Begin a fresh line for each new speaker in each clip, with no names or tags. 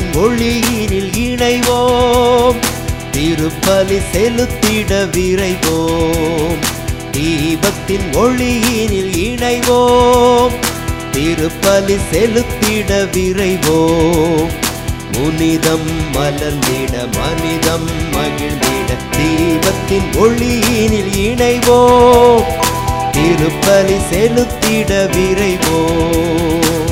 ஒளியினில் இணைவோம் திருப்பலி செலுத்திட விரைவோம் தீபத்தின் ஒளியினில் இணைவோம் திருப்பலி செலுத்திட விரைவோம் முனிதம் மலர்ந்திட மனிதம் மகிழ்ந்திட தீபத்தின் ஒளியினில் இணைவோம் திருப்பலி செலுத்திட விரைவோம்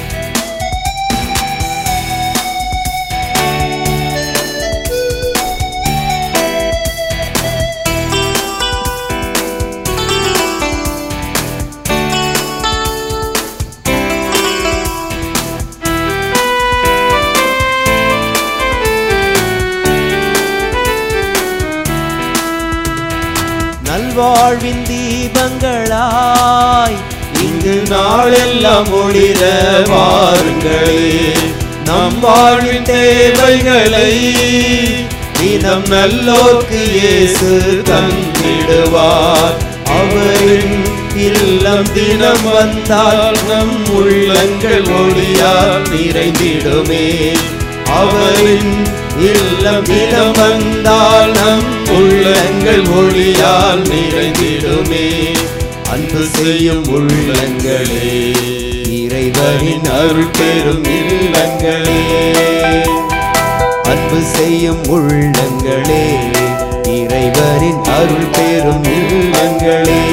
நல்வாழ்வின் தீபங்களாய் இங்கு நாளெல்லாம் ஒளிர வாருங்களே நம் வாழ்வின் தேவைகளை தினம் நல்லோர்க்கு இயேசு தந்திடுவார் அவரின் இல்லம் தினம் வந்தால் நம் உள்ளங்கள் ஒளியால் நிறைந்திடுமே அவரின் இல்லம் தினம் வந்தால் நம் உள்ளங்கள் ஒளியால் நிறைந்திடுமே அன்பு செய்யும் உள்ளங்களே இறைவனின் அருள் பெறும் இல்லங்களே அன்பு செய்யும் உள்ளங்களே இறைவனின் அருள் பெறும் இல்லங்களே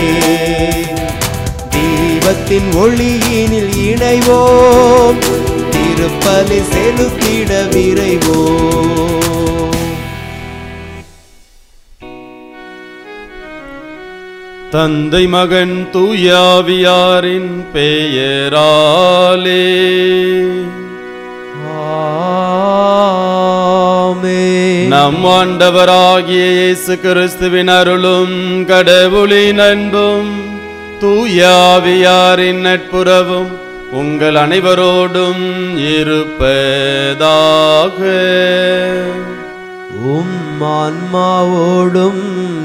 தீபத்தின் ஒளியினில் இணைவோம் திருப்பலி செலுத்திட விரைவோம்
தந்தை மகன் தூயாவியாரின் பெயராலே
ஆமென்.
நம் ஆண்டவராகிய இயேசு கிறிஸ்துவின் அருளும் கடவுளின் அன்பும் தூயாவியாரின் நட்புறவும் உங்கள் அனைவரோடும் இருப்பதாக
உம் ஆன்மாவோடும்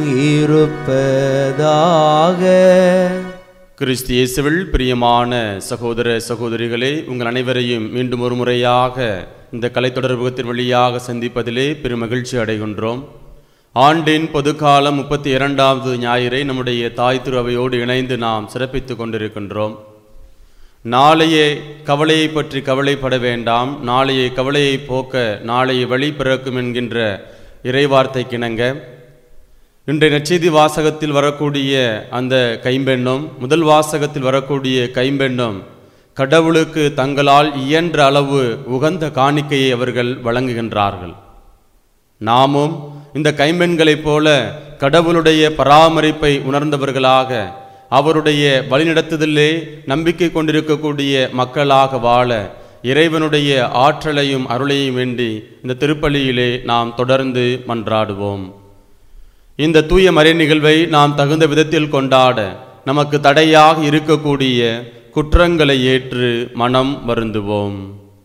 இருப்பதாக
கிறிஸ்து இயேசுவில் பிரியமான சகோதர சகோதரிகளே உங்கள் அனைவரையும் மீண்டும் ஒரு முறையாக இந்த கலைத்தொடர்புகத்தின் வழியாக சந்திப்பதிலே பெரும் மகிழ்ச்சி அடைகின்றோம் ஆண்டின் பொதுக்காலம் முப்பத்தி இரண்டாவது ஞாயிறை நம்முடைய தாய் திருவையோடு இணைந்து நாம் சிறப்பித்துக் கொண்டிருக்கின்றோம் நாளைய கவலையை பற்றி கவலைப்பட வேண்டாம் நாளைய கவலையை போக்க நாளைய வழி பிறக்கும் என்கின்ற இறைவார்த்தைக்கிணங்க இன்றைய நற்செய்தி வாசகத்தில் வரக்கூடிய அந்த கைம்பெண்ணும் முதல் வாசகத்தில் வரக்கூடிய கைம்பெண்ணும் கடவுளுக்கு தங்களால் இயன்ற அளவு உகந்த காணிக்கையை அவர்கள் வழங்குகின்றார்கள் நாமும் இந்த கைம்பெண்களைப் போல கடவுளுடைய பராமரிப்பை உணர்ந்தவர்களாக அவருடைய வழிநடத்துதலே நம்பிக்கை கொண்டிருக்கக்கூடிய மக்களாக வாழ இறைவனுடைய ஆற்றலையும் அருளையும் வேண்டி இந்த திருப்பலியிலே நாம் தொடர்ந்து மன்றாடுவோம் இந்த தூய மறை நிகழ்வை நாம் தகுந்த விதத்தில் கொண்டாட நமக்கு தடையாக இருக்கக்கூடிய குற்றங்களை ஏற்று மனம் வருந்துவோம்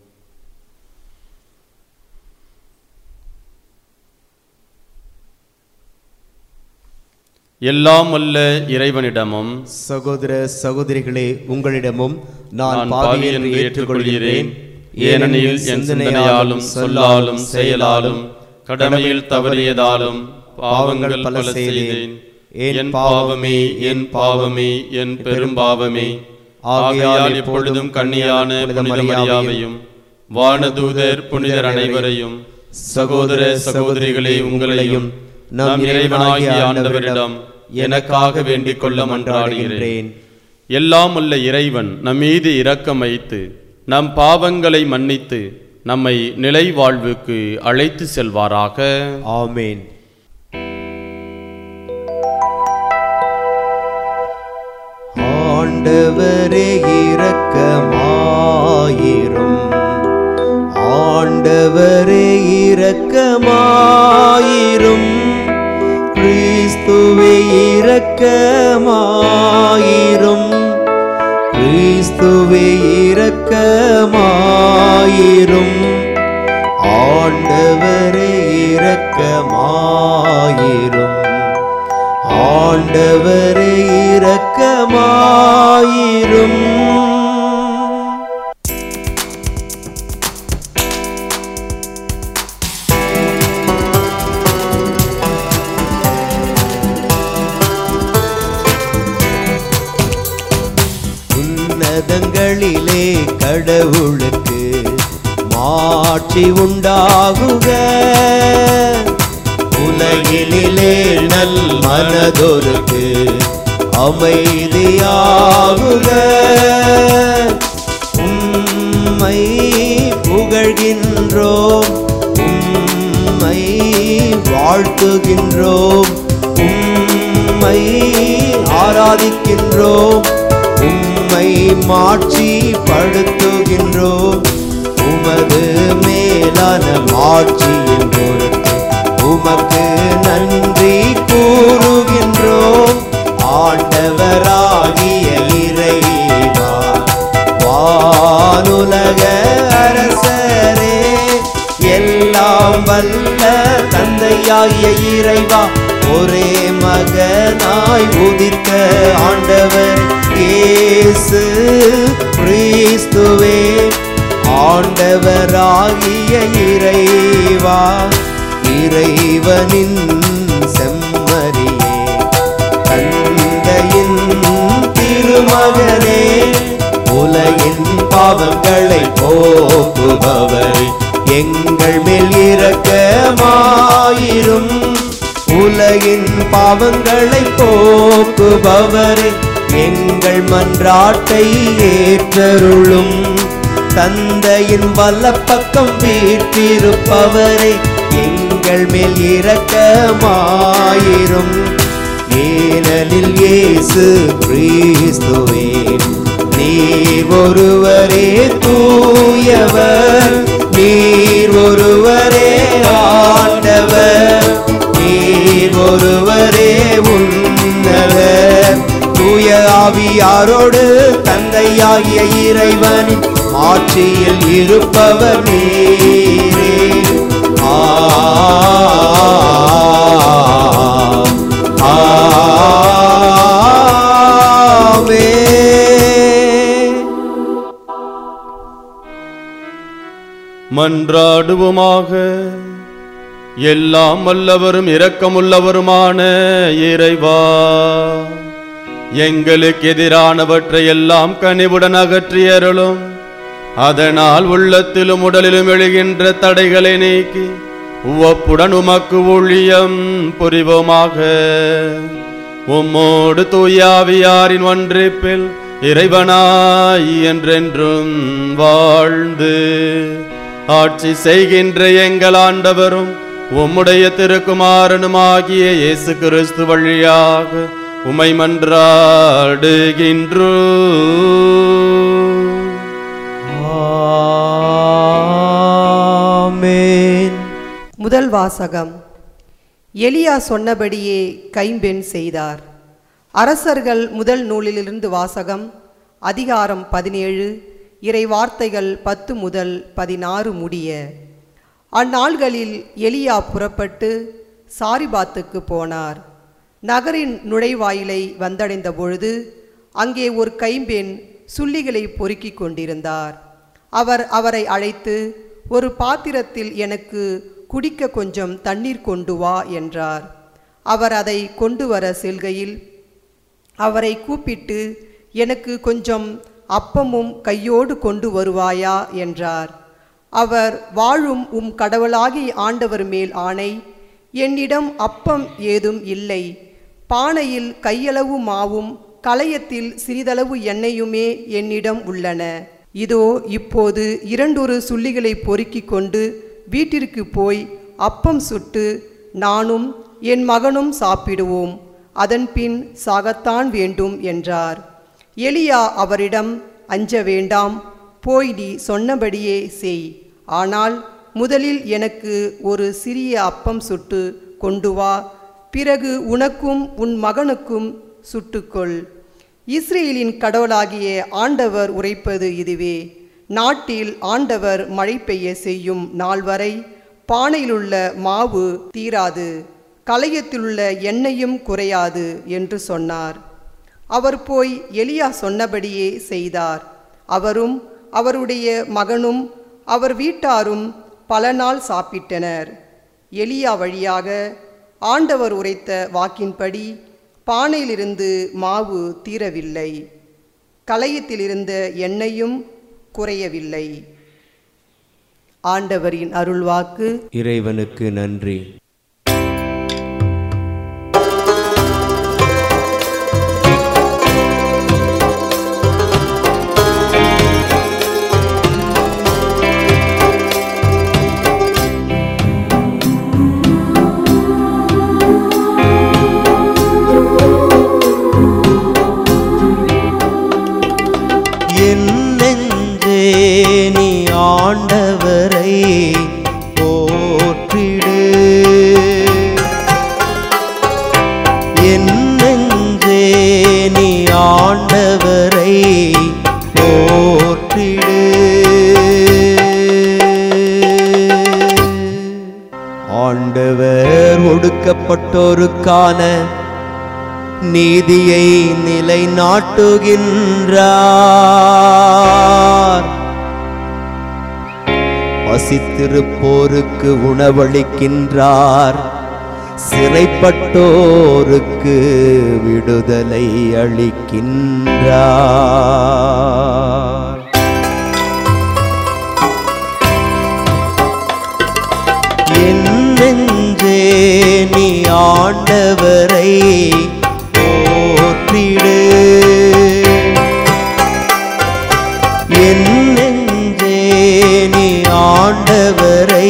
எல்லாம் வல்ல இறைவனிடமும்
சகோதர சகோதரிகளே உங்களிடமும் நான்
நான்
பாவி
பாவி
என்று
என்று
ஏற்றுக்கொள்கிறேன்
ஏனெனில் என் சிந்தனையாலும் சொல்லாலும் செயலாலும் கடமையில் தவறியதாலும் பாவங்கள் பல செய்தேன் என் பாவமே என் பாவமே என் பெரும் பாவமே ஆகையால் எப்பொழுதும் கண்ணியான புனித மரியாவையும் வானதூதர் புனிதர் அனைவரையும் சகோதர சகோதரிகளே உங்களையும் நம் இறைவனாகிய ஆண்டவரிடம் எனக்காக வேண்டிக் கொள்ள மன்றாடுகிறேன் எல்லாம் உள்ள இறைவன் நம் மீது இரக்கம் வைத்து நம் பாவங்களை மன்னித்து நம்மை நிலை வாழ்வுக்கு அழைத்து செல்வாராக
ஆமென் ஆண்டவரே இரக்கமாயிரும் ஆண்டவரே இரக்கமாயிரும் கிறிஸ்துவே இரக்கமாயிரும் கிறிஸ்துவே இரக்கமாயிரும் ஆண்டவரே இரக்கமாயிரும் ஆண்டவரே இரக்கமாயிரும் கடவுளுக்கு மாட்சி உண்டாகுக உலகினிலே நல் மனதொருக்கு அமைதியாகுக உம்மை புகழ்கின்றோம் உம்மை வாழ்த்துகின்றோம் உம்மை ஆராதிக்கின்றோம் உம்மை மாட்சி படுத்துகின்றோம் உமது மேலான மாட்சியின் பொருட்டு உமக்கு நன்றி கூறுகின்றோம் ஆண்டவராகிய இறைவா வானுலக அரசரே எல்லாம் வல்ல தந்தையாகிய இறைவா ஒரே மகனாய் உதித்த ஆண்டவர் இயேசு கிறிஸ்துவே ஆண்டவராகிய இறைவா இறைவனின் செம்மறியே தந்தையின் திருமகனே உலகின் பாவங்களை போக்குபவரே எங்கள் மேல் இரக்கமாயிரும் உலகின் பாவங்களை போக்குபவரே எங்கள் மன்றாட்டை ஏற்றருளும் தந்தையின் வலப்பக்கம் வீற்றிருப்பவரே எங்கள் மேல் இரக்கமாயிரும் ஏனலில் இயேசு கிறிஸ்துவே நீர் ஒருவரே தூயவர் நீர் ஒருவரே ஆண்டவர் நீர் ஒருவரே உன்னதர் தூய ஆவியாரோடு தந்தையாகிய இறைவனின் ஆட்சியில் இருப்பவர் நீரே ஆமென்.
மன்றாடுவோமாக எல்லாம் வல்லவரும் இரக்கமுள்ளவருமான இறைவா எங்களுக்கு எதிரானவற்றை எல்லாம் கனிவுடன் அகற்றியருளும் அதனால் உள்ளத்திலும் உடலிலும் எழுகின்ற தடைகளை நீக்கி உவப்புடன் உமக்கு ஊழியம் புரிவோமாக உம்மோடு தூயாவியாரின் ஒன்றிப்பில் இறைவனாய் என்றென்றும் வாழ்ந்து ஆட்சி செய்கின்ற எங்கள் ஆண்டவரும் உம்முடைய திருக்குமாரனுமாகிய இயேசு கிறிஸ்து வழியாக உமை மன்றாடுகின்றோ
ஆமென்
முதல் வாசகம் எலியா சொன்னபடியே கைம்பெண் செய்தார் அரசர்கள் முதல் நூலிலிருந்து வாசகம் அதிகாரம் பதினேழு இறை வார்த்தைகள் பத்து முதல் பதினாறு முடிய அந்நாள்களில் எலியா புறப்பட்டு சாரிபாத்துக்கு போனார் நகரின் நுழைவாயிலை வந்தடைந்த பொழுது அங்கே ஒரு கைம்பெண் சுள்ளிகளை பொறுக்கிக் கொண்டிருந்தார் அவர் அவரை அழைத்து ஒரு பாத்திரத்தில் எனக்கு குடிக்க கொஞ்சம் தண்ணீர் கொண்டு வா என்றார் அவர் அதை கொண்டு வர செல்கையில் அவரை கூப்பிட்டு எனக்கு கொஞ்சம் அப்பமும் கையோடு கொண்டு வருவாயா என்றார் அவர் வாழும் உம் கடவுளாகிய ஆண்டவர் மேல் ஆணை என்னிடம் அப்பம் ஏதும் இல்லை பானையில் கையளவு மாவும் களையத்தில் சிறிதளவு எண்ணெயுமே என்னிடம் உள்ளன இதோ இப்போது இரண்டொரு சுள்ளிகளை பொறுக்கிக் கொண்டு வீட்டிற்கு போய் அப்பம் சுட்டு நானும் என் மகனும் சாப்பிடுவோம் அதன்பின் சாகத்தான் வேண்டும் என்றார் எலியா அவரிடம் அஞ்ச வேண்டாம் போய் நீ சொன்னபடியே செய் ஆனால் முதலில் எனக்கு ஒரு சிறிய அப்பம் சுட்டு கொண்டு வா பிறகு உனக்கும் உன் மகனுக்கும் சுட்டுக்கொள் இஸ்ரேலின் கடவுளாகிய ஆண்டவர் உரைப்பது இதுவே நாட்டில் ஆண்டவர் மழை பெய்ய செய்யும் நாள் வரை பானையிலுள்ள மாவு தீராது களையத்திலுள்ள எண்ணெயும் குறையாது என்று சொன்னார் அவர் போய் எலியா சொன்னபடியே செய்தார் அவரும் அவருடைய மகனும் அவர் வீட்டாரும் பல நாள் சாப்பிட்டனர் எலியா வழியாக ஆண்டவர் உரைத்த வாக்கின்படி பானையிலிருந்து மாவு தீரவில்லை களையத்திலிருந்த எண்ணெயும் குறையவில்லை ஆண்டவரின் அருள்வாக்கு
இறைவனுக்கு நன்றி என் நெஞ்சே நீ ஆண்டவரை போற்றிடு என் நெஞ்சே நீ ஆண்டவரை போற்றிடு ஆண்டவர் ஒடுக்கப்பட்டோருக்கான நீதியை நிலைநாட்டுகின்றார் பசித்திருப்போருக்கு உணவளிக்கின்றார் சிறைப்பட்டோருக்கு விடுதலை அளிக்கின்றார் என் நெஞ்சே நீ ஆண்டவரை போற்றிடு என் நெஞ்சே நீ ஆண்டவரை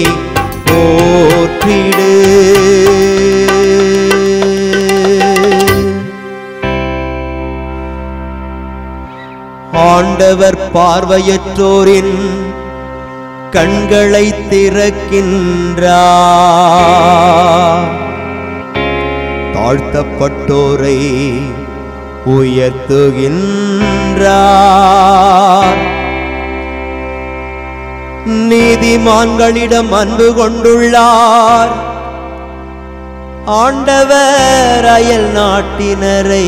போற்றிடு ஆண்டவர் பார்வையற்றோரின் கண்களை திறக்கின்றார் தாழ்த்தப்பட்டோரை உயர்த்துகின்றார் நீதிமான்களிடம் அன்பு கொண்டுள்ளார் ஆண்டவர் அயல் நாட்டினரை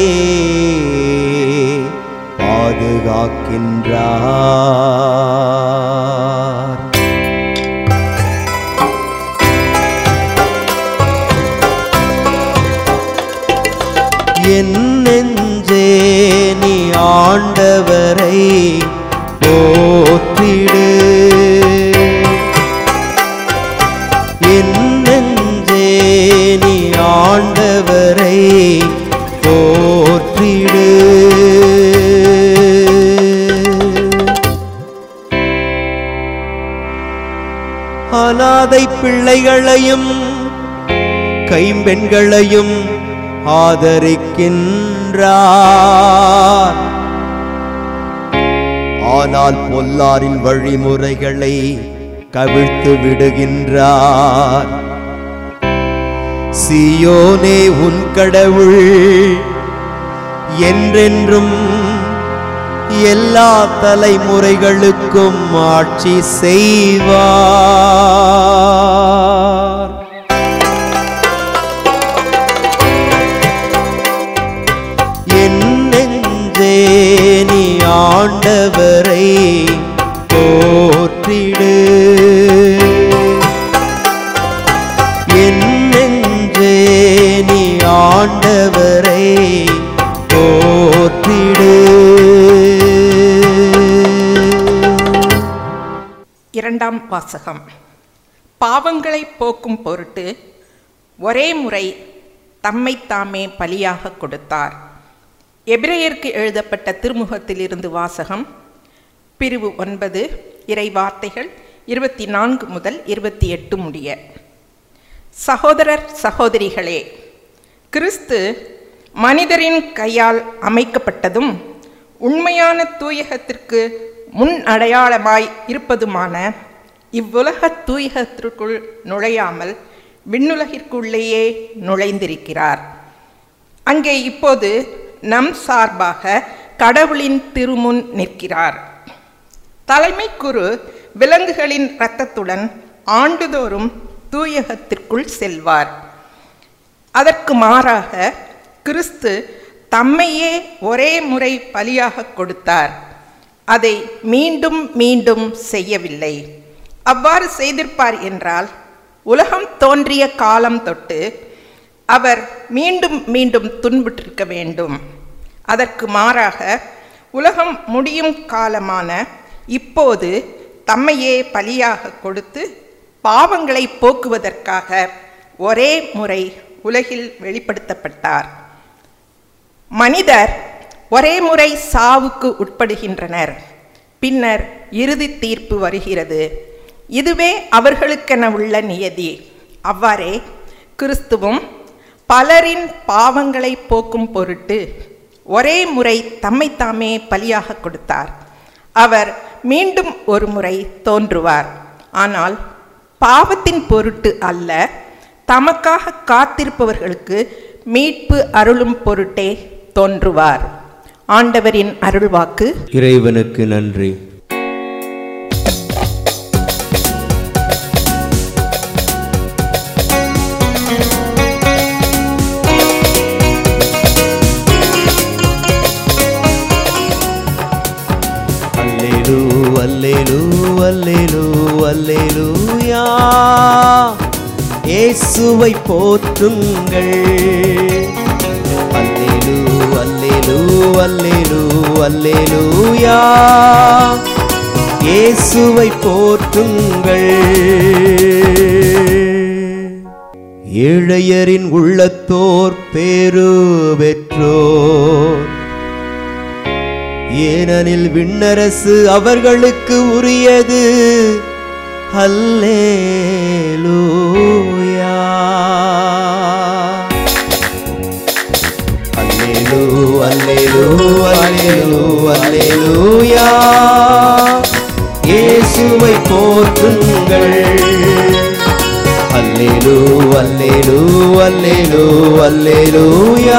பாதுகாக்கின்றார் என் நெஞ்சே நீ ஆண்டவரை போற்றிடு என் நெஞ்சே நீ ஆண்டவரை போற்றிடு அனாதை பிள்ளைகளையும் கைம்பெண்களையும் ஆதரிக்கின்றார் ஆனால் பொல்லாரின் வழிமுறைகளை கவிழ்த்து விடுகின்றார் சியோனே உன் கடவுள் என்றென்றும் எல்லா தலைமுறைகளுக்கும் ஆட்சி செய்வார் என் நெஞ்சே நீ ஆண்டவரை போற்றிடு என் நெஞ்சே நீ ஆண்டவரை போற்றிடு
இரண்டாம் வாசகம் பாவங்களை போக்கும் பொருட்டு ஒரே முறை தம்மைத்தாமே பலியாக கொடுத்தார் எபிரேயருக்கு எழுதப்பட்ட திருமுகத்திலிருந்து வாசகம் பிரிவு ஒன்பது இறை வார்த்தைகள் இருபத்தி நான்கு முதல் இருபத்தி எட்டு முடிய சகோதரர் சகோதரிகளே கிறிஸ்து மனிதரின் கையால் அமைக்கப்பட்டதும் உண்மையான தூயகத்திற்கு முன் அடையாளமாய் இருப்பதுமான இவ்வுலக தூயகத்திற்குள் நுழையாமல் விண்ணுலகிற்குள்ளேயே நுழைந்திருக்கிறார் அங்கே இப்போது நம் சார்பாக கடவுளின் திருமுன் நிற்கிறார் தலைமை குரு விலங்குகளின் இரத்தத்துடன் ஆண்டுதோறும் தூயகத்திற்குள் செல்வார் அதற்கு மாறாக கிறிஸ்து தம்மையே ஒரே முறை பலியாக கொடுத்தார் அதை மீண்டும் மீண்டும் செய்யவில்லை அவ்வாறு செய்திருப்பார் என்றால் உலகம் தோன்றிய காலம் தொட்டு அவர் மீண்டும் மீண்டும் துன்புற்றிருக்க வேண்டும் அதற்கு மாறாக உலகம் முடியும் காலமான இப்போது தம்மையே பலியாக கொடுத்து பாவங்களை போக்குவதற்காக ஒரே முறை உலகில் வெளிப்படுத்தப்பட்டார் மனிதர் ஒரே முறை சாவுக்கு உட்படுகின்றனர் பின்னர் இறுதி தீர்ப்பு வருகிறது இதுவே அவர்களுக்கென உள்ள நியதி அவ்வாறே கிறிஸ்துவும் பலரின் பாவங்களை போக்கும் பொருட்டு ஒரே முறை தம்மைத்தாமே பலியாக கொடுத்தார் அவர் மீண்டும் ஒரு முறை தோன்றுவார் ஆனால் பாவத்தின் பொருட்டு அல்ல தமக்காக காத்திருப்பவர்களுக்கு மீட்பு அருளும் பொருட்டே தோன்றுவார் ஆண்டவரின் அருள்வாக்கு
இறைவனுக்கு நன்றி அல்லேலூ அல்லேலூ அல்லேலூ அல்லேலூயா இயேசுவை போற்றுங்கள் அல்லேலூ அல்லேலூ அல்லேலூ அல்லேலூயா இயேசுவை போற்றுங்கள் ஏழையரின் உள்ளத்தோர் பேரு பெற்றோர் ஏனெனில் விண்ணரசு அவர்களுக்கு உரியது அல்லேலூயா அல்லேலூ அல்லேலூ அல்லேலூ அல்லேலூயா இயேசுவை போற்றுங்கள் அல்லேலூ அல்லேலூ அல்லேலூ அல்லேலூயா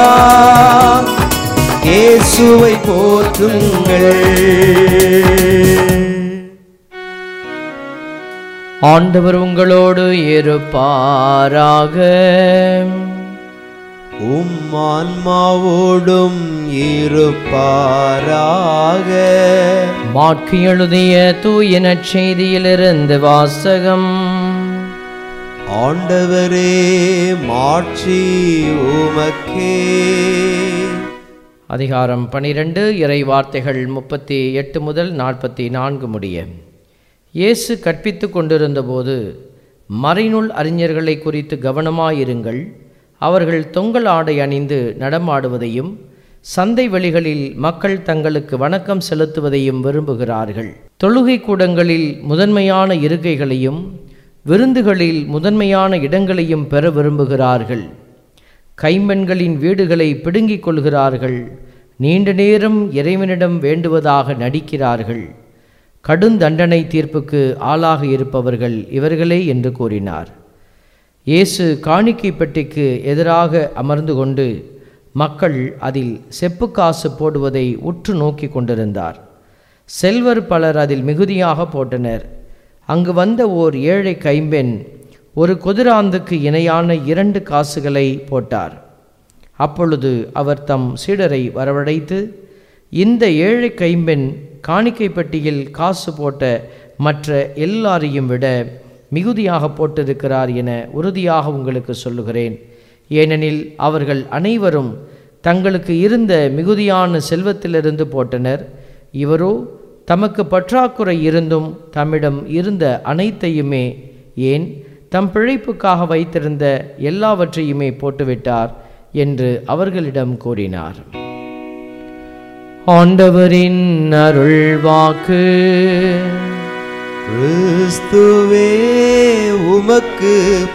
இயேசுவை போற்றுங்கள்
ஆண்டவர் உங்களோடு இருப்பாராக
உம் ஆன்மாவோடும் இருப்பாராக
மாற்கு எழுதிய தூய நற்செய்தியிலிருந்து வாசகம்
ஆண்டவரே மாட்சி உமக்கே
அதிகாரம் பனிரெண்டு இறை வார்த்தைகள் முப்பத்தி எட்டு முதல் நாற்பத்தி நான்கு முடிய இயேசு கற்பித்து கொண்டிருந்தபோது மறைநூல் அறிஞர்களை குறித்து கவனமாயிருங்கள் அவர்கள் தொங்கல் ஆடை அணிந்து நடமாடுவதையும் சந்தை வெளிகளில் மக்கள் தங்களுக்கு வணக்கம் செலுத்துவதையும் விரும்புகிறார்கள் தொழுகை கூடங்களில் முதன்மையான இருக்கைகளையும் விருந்துகளில் முதன்மையான இடங்களையும் பெற விரும்புகிறார்கள் கைம்பெண்களின் வீடுகளை பிடுங்கிக் கொள்கிறார்கள் நீண்ட நேரம் இறைவனிடம் வேண்டுவதாக நடிக்கிறார்கள் கடுந்தண்டனை தீர்ப்புக்கு ஆளாக இருப்பவர்கள் இவர்களே என்று கூறினார் இயேசு காணிக்கை பெட்டிக்கு எதிராக அமர்ந்து கொண்டு மக்கள் அதில் செப்பு காசு போடுவதை உற்று நோக்கி கொண்டிருந்தார் செல்வர் பலர் அதில் மிகுதியாக போட்டனர் அங்கு வந்த ஓர் ஏழை கைம்பெண் ஒரு கொதிராந்துக்கு இணையான இரண்டு காசுகளை போட்டார் அப்பொழுது அவர் தம் சீடரை வரவழைத்து இந்த ஏழை கைம்பெண் காணிக்கை பெட்டியில் காசு போட்ட மற்ற எல்லாரையும் விட மிகுதியாக போட்டிருக்கிறார் என உறுதியாக உங்களுக்கு சொல்லுகிறேன் ஏனெனில் அவர்கள் அனைவரும் தங்களுக்கு இருந்த மிகுதியான செல்வத்திலிருந்து போட்டனர் இவரோ தமக்கு பற்றாக்குறை இருந்தும் தம்மிடம் இருந்த அனைத்தையுமே ஏன் தம் பிழைப்புக்காக வைத்திருந்த எல்லாவற்றையுமே போட்டுவிட்டார் என்று அவர்களிடம் கூறினார் ஆண்டவரின் அருள் வாக்கு
கிறிஸ்துவே உமக்கு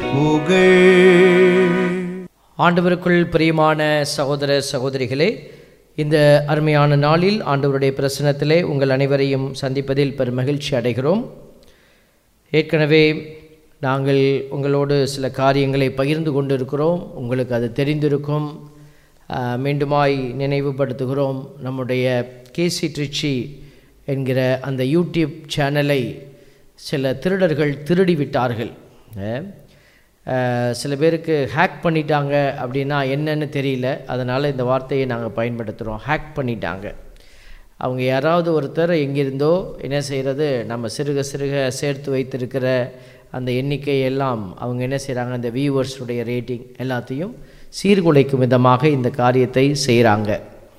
புகழ்
ஆண்டவருக்குள் பிரியமான சகோதர சகோதரிகளே இந்த அருமையான நாளில் ஆண்டவருடைய பிரசனத்திலே உங்கள் அனைவரையும் சந்திப்பதில் பெரும் மகிழ்ச்சி அடைகிறோம் ஏற்கனவே நாங்கள் உங்களோடு சில காரியங்களை பகிர்ந்து கொண்டிருக்கிறோம் உங்களுக்கு அது தெரிந்திருக்கும் ஆஹ், மீண்டுமாய் நினைவுபடுத்துகிறோம் நம்முடைய கேசி ட்ரிச்சி என்கிற அந்த யூடியூப் சேனலை சில திருடர்கள் திருடி விட்டார்கள் அஹ், ஆஹ், சில பேருக்கு ஹேக் பண்ணிட்டாங்க அப்படின்னா என்னன்னு தெரியல அதனால் இந்த வார்த்தையை நாங்கள் பயன்படுத்துகிறோம் ஹேக் பண்ணிட்டாங்க அவங்க யாராவது ஒருத்தர் எங்கிருந்தோ என்ன செய்கிறது நம்ம சிறுக சிறுக சேர்த்து வைத்திருக்கிற அந்த எண்ணிக்கை எல்லாம் அவங்க என்ன செய்கிறாங்க அந்த வியூவர்ஸுடைய ரேட்டிங் எல்லாத்தையும் சீர்குலைக்கும் விதமாக இந்த காரியத்தை செய்கிறாங்க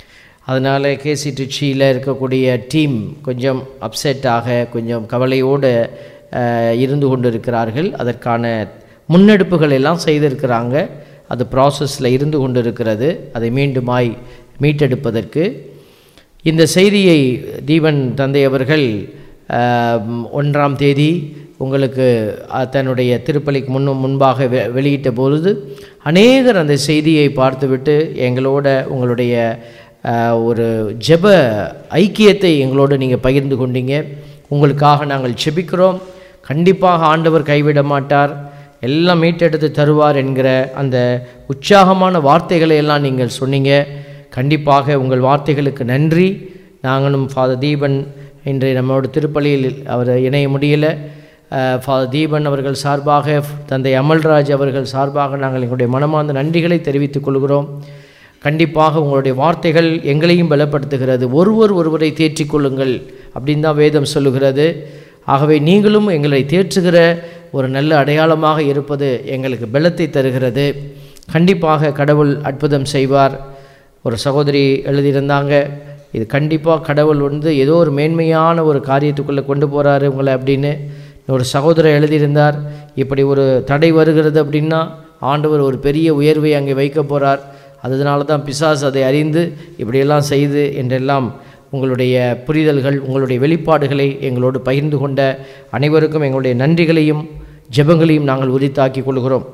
அதனால் கேசி ட்ரிச்சியில் இருக்கக்கூடிய டீம் கொஞ்சம் அப்செட் ஆக கொஞ்சம் கவலையோடு அஹ், இருந்து கொண்டு இருக்கிறார்கள் அதற்கான முன்னெடுப்புகள் எல்லாம் செய்திருக்கிறாங்க அது ப்ராசஸில் இருந்து கொண்டு இருக்கிறது அதை மீண்டுமாய் மீட்டெடுப்பதற்கு இந்த செய்தியை தீபன் தந்தை அவர்கள் ஆம், ஒன்றாம் தேதி உங்களுக்கு அஹ், தன்னுடைய திருப்பலிக்கு முன்னும் முன்பாக வெ வெளியிட்ட பொழுது அநேகர் அந்த செய்தியை பார்த்துவிட்டு எங்களோட உங்களுடைய அஹ், ஒரு ஜெப ஐக்கியத்தை எங்களோடு நீங்கள் பகிர்ந்து கொண்டீங்க உங்களுக்காக நாங்கள் செபிக்கிறோம் கண்டிப்பாக ஆண்டவர் கைவிட மாட்டார் எல்லாம் மீட்டெடுத்து தருவார் என்கிற அந்த உற்சாகமான வார்த்தைகளை எல்லாம் நீங்கள் சொன்னீங்க கண்டிப்பாக உங்கள் வார்த்தைகளுக்கு நன்றி நாங்களும் ஃபாதர் தீபன் இன்று நம்மளோட திருப்பலியில் அவர் இணைய முடியல அஹ், ஃபாதர் தீபன் அவர்கள் சார்பாக தந்தை அமல்ராஜ் அவர்கள் சார்பாக நாங்கள் எங்களுடைய மனமார்ந்த நன்றிகளை தெரிவித்துக் கொள்கிறோம் கண்டிப்பாக உங்களுடைய வார்த்தைகள் எங்களையும் பலப்படுத்துகிறது ஒருவர் ஒருவரை தேற்றிக் கொள்ளுங்கள் அப்படின்னு தான் வேதம் சொல்லுகிறது ஆகவே நீங்களும் எங்களை தேற்றுகிற ஒரு நல்ல அடையாளமாக இருப்பது எங்களுக்கு பலத்தை தருகிறது கண்டிப்பாக கடவுள் அற்புதம் செய்வார் ஒரு சகோதரி எழுதியிருந்தாங்க இது கண்டிப்பாக கடவுள் வந்து ஏதோ ஒரு மேன்மையான ஒரு காரியத்துக்குள்ளே கொண்டு போகிறாரு உங்களை அப்படின்னு ஒரு சகோதரர் எழுதியிருந்தார் இப்படி ஒரு தடை வருகிறது அப்படின்னா ஆண்டவர் ஒரு பெரிய உயர்வை அங்கே வைக்க போகிறார் அதனால தான் பிசாஸ் அதை அறிந்து இப்படியெல்லாம் செய்து என்றெல்லாம் உங்களுடைய புரிதல்கள் உங்களுடைய வெளிப்பாடுகளை எங்களோடு பகிர்ந்து கொண்ட அனைவருக்கும் எங்களுடைய நன்றிகளையும் ஜெபங்களையும் நாங்கள் உரித்தாக்கிக் கொள்கிறோம்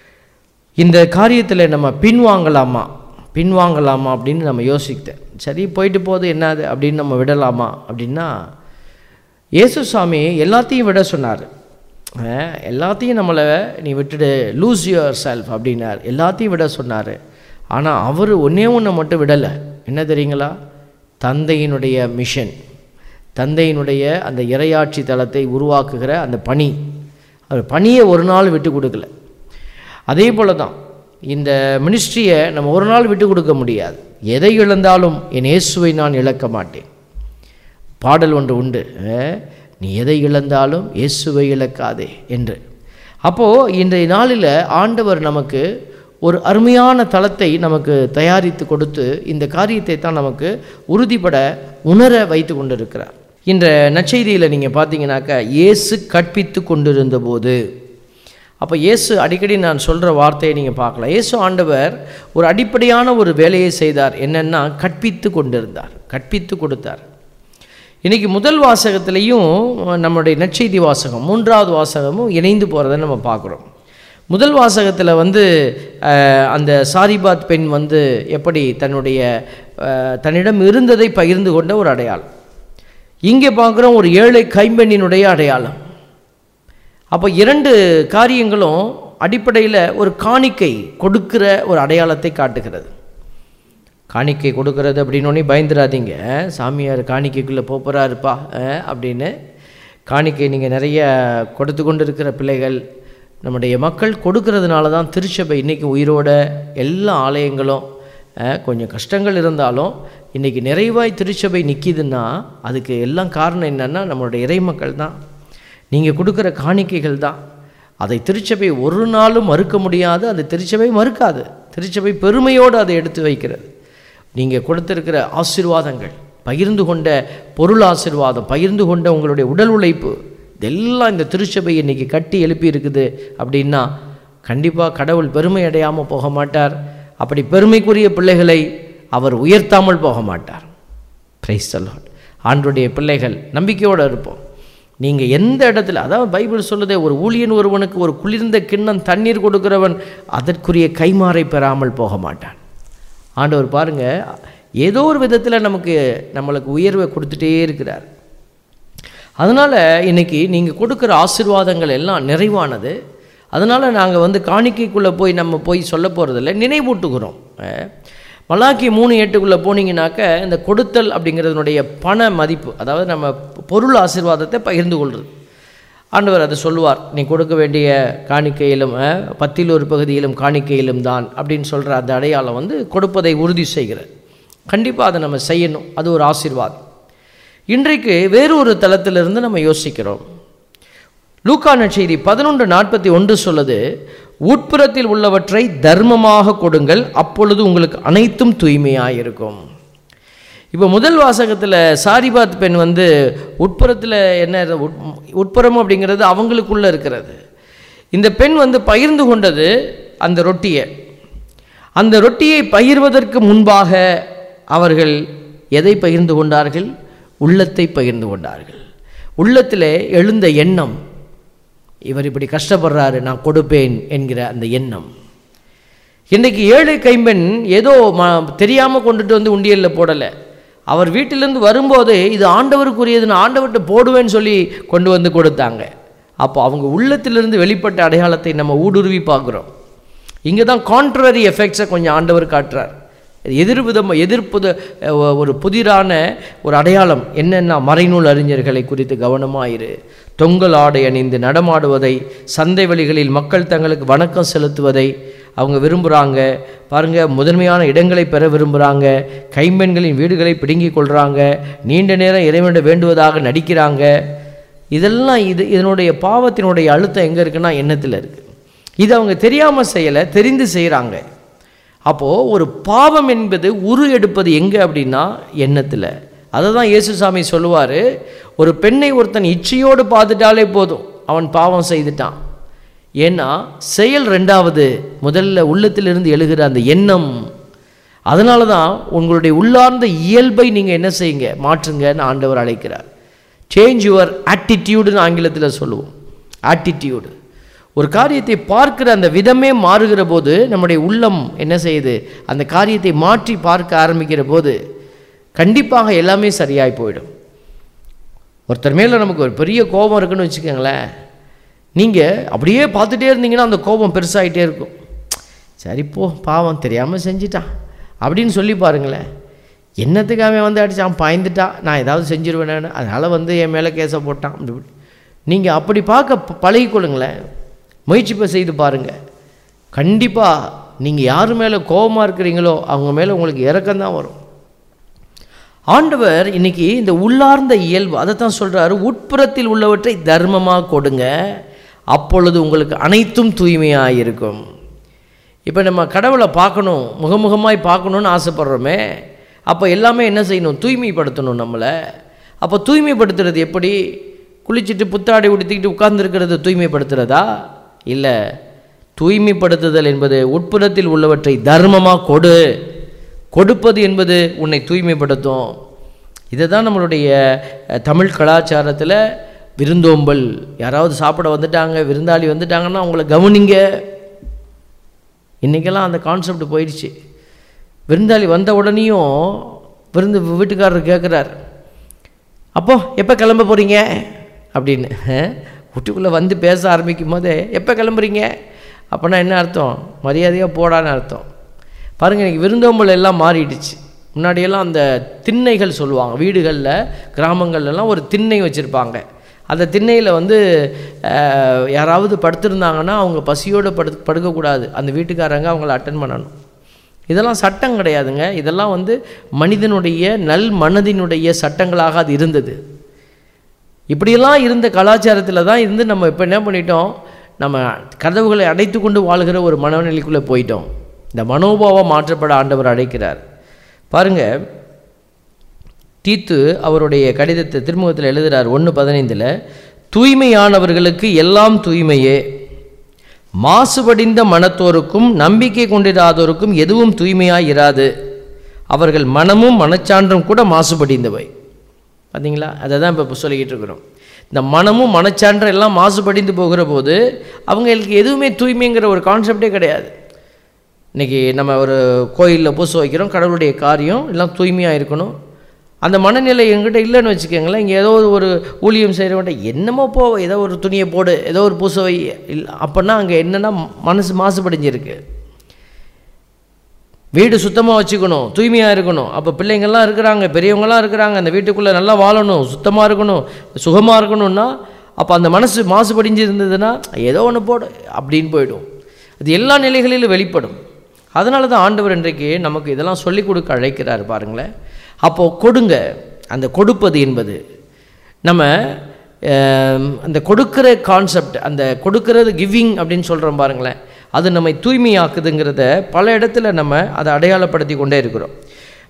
இந்த காரியத்தில் நம்ம பின்வாங்கலாமா பின்வாங்கலாமா அப்படின்னு நம்ம யோசித்தேன் சரி போயிட்டு போகுது என்னது அப்படின்னு நம்ம விடலாமா அப்படின்னா இயேசு சாமி எல்லாத்தையும் விட சொன்னார் அஹ், எல்லாத்தையும் நம்மளை நீ விட்டுடு லூஸ் யுவர் செல்ஃப் அப்படின்னார் எல்லாத்தையும் விட சொன்னார் ஆனால் அவர் ஒன்றே ஒன்று மட்டும் விடலை என்ன தெரியுங்களா தந்தையினுடைய மிஷன் தந்தையினுடைய அந்த இரையாட்சி தளத்தை உருவாக்குகிற அந்த பணி அவர் பணியை ஒரு நாள் விட்டு கொடுக்கல அதே போல தான் இந்த மினிஸ்ட்ரியை நம்ம ஒரு நாள் விட்டு கொடுக்க முடியாது எதை இழந்தாலும் என் இயேசுவை நான் இழக்க மாட்டேன் பாடல் ஒன்று உண்டு அஹ், நீ எதை இழந்தாலும் இயேசுவை இழக்காதே என்று அப்போது இன்றைய நாளில் ஆண்டவர் நமக்கு ஒரு அருமையான தளத்தை நமக்கு தயாரித்து கொடுத்து இந்த காரியத்தை தான் நமக்கு உறுதிப்பட உணர வைத்து கொண்டிருக்கிறார் இந்த நற்செய்தியில் நீங்கள் பார்த்தீங்கன்னாக்கா இயேசு கற்பித்து கொண்டிருந்த போது அப்போ இயேசு அடிக்கடி நான் சொல்கிற வார்த்தையை நீங்கள் பார்க்கலாம் இயேசு ஆண்டவர் ஒரு அடிப்படையான ஒரு வேலையை செய்தார் என்னென்னா கற்பித்து கொண்டிருந்தார் கற்பித்து கொடுத்தார் இன்னைக்கு முதல் வாசகத்திலையும் நம்முடைய நற்செய்தி வாசகம் மூன்றாவது வாசகமும் இணைந்து போகிறத நம்ம பார்க்குறோம் முதல் வாசகத்தில் வந்து அஹ், அந்த சாரிபாத் பெண் வந்து எப்படி தன்னுடைய அஹ், தன்னிடம் இருந்ததை பகிர்ந்து கொண்ட ஒரு அடையாளம் இங்கே பார்க்குறோம் ஒரு ஏழை கைம்பெண்ணினுடைய அடையாளம் அப்போ இரண்டு காரியங்களும் அடிப்படையில் ஒரு காணிக்கை கொடுக்கிற ஒரு அடையாளத்தை காட்டுகிறது காணிக்கை கொடுக்கறது அப்படின்னோடனே பயந்துடாதீங்க சாமியார் காணிக்கைக்குள்ளே போகிறாருப்பா அப்படின்னு காணிக்கை நீங்கள் நிறைய கொடுத்து கொண்டு இருக்கிற பிள்ளைகள் நம்முடைய மக்கள் கொடுக்கறதுனால தான் திருச்சபை இன்றைக்கி உயிரோட எல்லா ஆலயங்களும் அஹ், கொஞ்சம் கஷ்டங்கள் இருந்தாலும் இன்றைக்கி நிறைவாய் திருச்சபை நிற்கிதுன்னா அதுக்கு எல்லாம் காரணம் என்னென்னா நம்மளுடைய இறை மக்கள் தான் நீங்கள் கொடுக்குற காணிக்கைகள் தான் அதை திருச்சபை ஒரு நாளும் மறுக்க முடியாது அது திருச்சபை மறுக்காது திருச்சபை பெருமையோடு அதை எடுத்து வைக்கிறது நீங்கள் கொடுத்திருக்கிற ஆசீர்வாதங்கள் பகிர்ந்து கொண்ட பொருள் ஆசீர்வாதம் பகிர்ந்து கொண்ட உங்களுடைய உடல் உழைப்பு இதெல்லாம் இந்த திருச்சபை இன்னைக்கு கட்டி எழுப்பி இருக்குது அப்படின்னா கண்டிப்பாக கடவுள் பெருமை அடையாமல் போக மாட்டார் அப்படி பெருமைக்குரிய பிள்ளைகளை அவர் உயர்த்தாமல் போக மாட்டார் பிரைஸ் தலாட் ஆண்டுடைய பிள்ளைகள் நம்பிக்கையோடு இருப்போம் நீங்கள் எந்த இடத்துல அதாவது பைபிள் சொல்லுதே ஒரு ஊழியன் ஒருவனுக்கு ஒரு குளிர்ந்த கிண்ணம் தண்ணீர் கொடுக்கிறவன் அதற்குரிய கைமாறை பெறாமல் போக மாட்டான் ஆண்டவர் பாருங்க ஏதோ ஒரு விதத்தில் நமக்கு நம்மளுக்கு உயர்வை கொடுத்துட்டே இருக்கிறார் அதனால் இன்னைக்கு நீங்கள் கொடுக்குற ஆசீர்வாதங்கள் எல்லாம் நிறைவானது அதனால் நாங்கள் வந்து காணிக்கைக்குள்ளே போய் நம்ம போய் சொல்ல போகிறதில்ல நினைவூட்டுகிறோம் அஹ், மலாக்கி மூணு எட்டுக்குள்ளே போனீங்கன்னாக்க இந்த கொடுத்தல் அப்படிங்கிறதுனுடைய பண மதிப்பு அதாவது நம்ம பொருள் ஆசீர்வாதத்தை பகிர்ந்து கொள்வது ஆண்டவர் அதை சொல்லுவார் நீ கொடுக்க வேண்டிய காணிக்கையிலும் அஹ், பத்தில் ஒரு பகுதியிலும் காணிக்கையிலும் தான் அப்படின்னு சொல்கிற அந்த அடையாளம் வந்து கொடுப்பதை உறுதி செய்கிறது கண்டிப்பாக அதை நம்ம செய்யணும் அது ஒரு ஆசீர்வாதம் இன்றைக்கு வேறு ஒரு தளத்திலிருந்து நம்ம யோசிக்கிறோம் லூக்கா நற்செய்தி பதினொன்று நாற்பத்தி ஒன்று சொல்லுது உட்புறத்தில் உள்ளவற்றை தர்மமாக கொடுங்கள் அப்பொழுது உங்களுக்கு அனைத்தும் தூய்மையாக இருக்கும் இப்போ முதல் வாசகத்தில் சாரிபாத் பெண் வந்து உட்புறத்தில் என்ன இரு- உட்- உட்புறம் அப்படிங்கிறது அவங்களுக்குள்ளே இருக்கிறது இந்த பெண் வந்து பகிர்ந்து கொண்டது அந்த ரொட்டியை அந்த ரொட்டியை பகிர்வதற்கு முன்பாக அவர்கள் எதை பகிர்ந்து கொண்டார்கள் உள்ளத்தை பகிர்ந்து கொண்டார்கள் உள்ளத்திலே எழுந்த எண்ணம் இவர் இப்படி கஷ்டப்படுறாரு நான் கொடுப்பேன் என்கிற அந்த எண்ணம் இன்றைக்கு ஏழை கைம்பெண் ஏதோ ம தெரியாமல் கொண்டுட்டு வந்து உண்டியலில் போடலை அவர் வீட்டிலேருந்து வரும்போது இது ஆண்டவருக்குரியது நான் ஆண்டவர்கிட்ட போடுவேன்னு சொல்லி கொண்டு வந்து கொடுத்தாங்க அப்போ அவங்க உள்ளத்திலிருந்து வெளிப்பட்ட அடையாளத்தை நம்ம ஊடுருவி பார்க்குறோம் இங்கே தான் கான்ட்ரரி எஃபெக்ட்ஸை கொஞ்சம் ஆண்டவர் காட்டுறார் எதிர்விதம் எதிர்ப்புத அஹ், ஒரு புதிரான ஒரு அடையாளம் என்னென்னா மறைநூல் அறிஞர்களை குறித்து கவனமாயிரு தொங்கல் ஆடை அணிந்து நடமாடுவதை சந்தை வழிகளில் மக்கள் தங்களுக்கு வணக்கம் செலுத்துவதை அவங்க விரும்புகிறாங்க பாருங்க முதன்மையான இடங்களை பெற விரும்புகிறாங்க கைம்பெண்களின் வீடுகளை பிடுங்கிக் கொள்கிறாங்க நீண்ட நேரம் இறைவனிட வேண்டுவதாக நடிக்கிறாங்க இதெல்லாம் இது இதனுடைய பாவத்தினுடைய அழுத்தம் எங்கே இருக்குன்னா எண்ணத்தில் இருக்குது இது அவங்க தெரியாமல் செய்யலை தெரிந்து செய்கிறாங்க அப்போது ஒரு பாவம் என்பது உரு எடுப்பது எங்கே அப்படின்னா எண்ணத்தில் அதை தான் இயேசுசாமி சொல்லுவார் ஒரு பெண்ணை ஒருத்தன் இச்சையோடு பார்த்துட்டாலே போதும் அவன் பாவம் செய்துட்டான் ஏன்னா செயல் ரெண்டாவது முதல்ல உள்ளத்திலிருந்து எழுகிற அந்த எண்ணம் அதனால தான் உங்களுடைய உள்ளார்ந்த இயல்பை நீங்கள் என்ன செய்யுங்க மாற்றுங்கன்னு ஆண்டவர் அழைக்கிறார் சேஞ்ச் யுவர் ஆட்டிடியூடுன்னு ஆங்கிலத்தில் சொல்லுவோம் ஆட்டிடியூடு ஒரு காரியத்தை பார்க்கிற அந்த விதமே மாறுகிற போது நம்முடைய உள்ளம் என்ன செய்யுது அந்த காரியத்தை மாற்றி பார்க்க ஆரம்பிக்கிற போது கண்டிப்பாக எல்லாமே சரியாய் போயிடும் ஒருத்தர் மேலே நமக்கு ஒரு பெரிய கோபம் இருக்குன்னு வச்சுக்கோங்களேன் நீங்கள் அப்படியே பார்த்துட்டே இருந்தீங்கன்னா அந்த கோபம் பெருசாகிட்டே இருக்கும் சரி போ பாவம் தெரியாமல் செஞ்சிட்டான் அப்படின்னு சொல்லி பாருங்களேன் என்னத்துக்கு அவன் வந்து அடிச்சான் பாய்ந்துட்டான் நான் ஏதாவது செஞ்சிருவேனேன்னு அதனால் வந்து என் மேலே கேஸை போட்டான் அப்படி இப்படி. நீங்கள் அப்படி பார்க்க ப- பழகிக்கொள்ளுங்களேன் முயற்சிப்பை செய்து பாருங்கள் கண்டிப்பாக நீங்கள் யார் மேலே கோபமாக இருக்கிறீங்களோ அவங்க மேலே உங்களுக்கு இறக்கம்தான் வரும் ஆண்டவர் இன்னைக்கு இந்த உள்ளார்ந்த இயல்பு அதை தான் சொல்கிறாரு உட்புறத்தில் உள்ளவற்றை தர்மமாக கொடுங்க அப்பொழுது உங்களுக்கு அனைத்தும் தூய்மையாக இருக்கும் இப்போ நம்ம கடவுளை பார்க்கணும் முகமுகமாய் பார்க்கணுன்னு ஆசைப்படுறோமே அப்போ எல்லாமே என்ன செய்யணும் தூய்மைப்படுத்தணும் நம்மளை அப்போ தூய்மைப்படுத்துறது எப்படி குளிச்சுட்டு புத்தாடை உடுத்திக்கிட்டு உட்கார்ந்துருக்கிறது தூய்மைப்படுத்துறதா இல்லை தூய்மைப்படுத்துதல் என்பது உட்புறத்தில் உள்ளவற்றை தர்மமாக கொடு கொடுப்பது என்பது உன்னை தூய்மைப்படுத்தும் இதை தான் நம்மளுடைய அஹ், தமிழ் கலாச்சாரத்தில் விருந்தோம்பல் யாராவது சாப்பிட வந்துட்டாங்க விருந்தாளி வந்துட்டாங்கன்னா அவங்கள கவனிங்க இன்றைக்கெல்லாம் அந்த கான்செப்ட் போயிடுச்சு விருந்தாளி வந்த உடனேயும் விருந்து வீட்டுக்காரர் கேட்குறார் அப்போ எப்போ கிளம்ப போகிறீங்க அப்படின்னு வீட்டுக்குள்ளே வந்து பேச ஆரம்பிக்கும் போதே எப்போ கிளம்புறீங்க அப்போனா என்ன அர்த்தம் மரியாதையாக போடான்னு அர்த்தம் பாருங்கள் இன்றைக்கி விருந்தோம்பல் எல்லாம் மாறிடுச்சு முன்னாடியெல்லாம் அந்த திண்ணைகள் சொல்லுவாங்க வீடுகளில் கிராமங்கள்லாம் ஒரு திண்ணை வச்சுருப்பாங்க அந்த திண்ணையில் வந்து அஹ், யாராவது படுத்திருந்தாங்கன்னா அவங்க பசியோடு படு படுக்கக்கூடாது அந்த வீட்டுக்காரங்க அவங்கள அட்டன் பண்ணணும் இதெல்லாம் சட்டம் கிடையாதுங்க இதெல்லாம் வந்து மனிதனுடைய நல் மனதினுடைய சட்டங்களாக அது இருந்தது இப்படியெல்லாம் இருந்த கலாச்சாரத்தில் தான் இருந்து நம்ம இப்போ என்ன பண்ணிட்டோம் நம்ம கதவுகளை அடைத்து கொண்டு வாழ்கிற ஒரு மனநிலைக்குள்ளே போயிட்டோம் இந்த மனோபாவம் மாற்றப்பட ஆண்டவர் அழைக்கிறார் பாருங்க தீத்து அவருடைய கடிதத்தை திருமுகத்தில் எழுதுகிறார் ஒன்று பதினைந்தில் தூய்மையானவர்களுக்கு எல்லாம் தூய்மையே மாசுபடிந்த மனத்தோருக்கும் நம்பிக்கை கொண்டிராதோருக்கும் எதுவும் தூய்மையாய் இராது அவர்கள் மனமும் மனச்சான்றும் கூட மாசுபடிந்தவை பார்த்தீங்களா அதை தான் இப்போ சொல்லிக்கிட்டு இருக்கிறோம் இந்த மனமும் மனச்சான்றும் எல்லாம் மாசுபடிந்து போகிற போது அவங்களுக்கு எதுவுமே தூய்மைங்கிற ஒரு கான்செப்டே கிடையாது இன்றைக்கி நம்ம ஒரு கோயிலில் பூச வைக்கிறோம் கடவுளுடைய காரியம் எல்லாம் தூய்மையாக இருக்கணும் அந்த மனநிலை எங்கிட்ட இல்லைன்னு வச்சுக்கோங்களேன் இங்கே ஏதோ ஒரு ஊழியம் செய்கிறவன்ட்ட என்னமோ போ ஏதோ ஒரு துணியை போடு ஏதோ ஒரு பூசை வை இல்லை அப்போன்னா அங்கே என்னென்னா மனசு மாசுபடிஞ்சிருக்கு வீடு சுத்தமாக வச்சுக்கணும் தூய்மையாக இருக்கணும் அப்போ பிள்ளைங்கள்லாம் இருக்கிறாங்க பெரியவங்களாம் இருக்கிறாங்க அந்த வீட்டுக்குள்ளே நல்லா வாழணும் சுத்தமாக இருக்கணும் சுகமாக இருக்கணும்னா அப்போ அந்த மனசு மாசுபடிஞ்சு இருந்ததுன்னா ஏதோ ஒன்று போடு அப்படின்னு போயிடும் அது எல்லா நிலைகளிலும் வெளிப்படும் அதனால தான் ஆண்டவர் இன்றைக்கு நமக்கு இதெல்லாம் சொல்லிக் கொடுக்க அழைக்கிறார் பாருங்களேன் அப்போது கொடுங்க அந்த கொடுப்பது என்பது நம்ம ஆம், அந்த கொடுக்கிற கான்செப்ட் அந்த கொடுக்கிறது கிவிங் அப்படின்னு சொல்கிறோம் பாருங்களேன் அது நம்மை தூய்மையாக்குதுங்கிறத பல இடத்துல நம்ம அதை அடையாளப்படுத்தி கொண்டே இருக்கிறோம்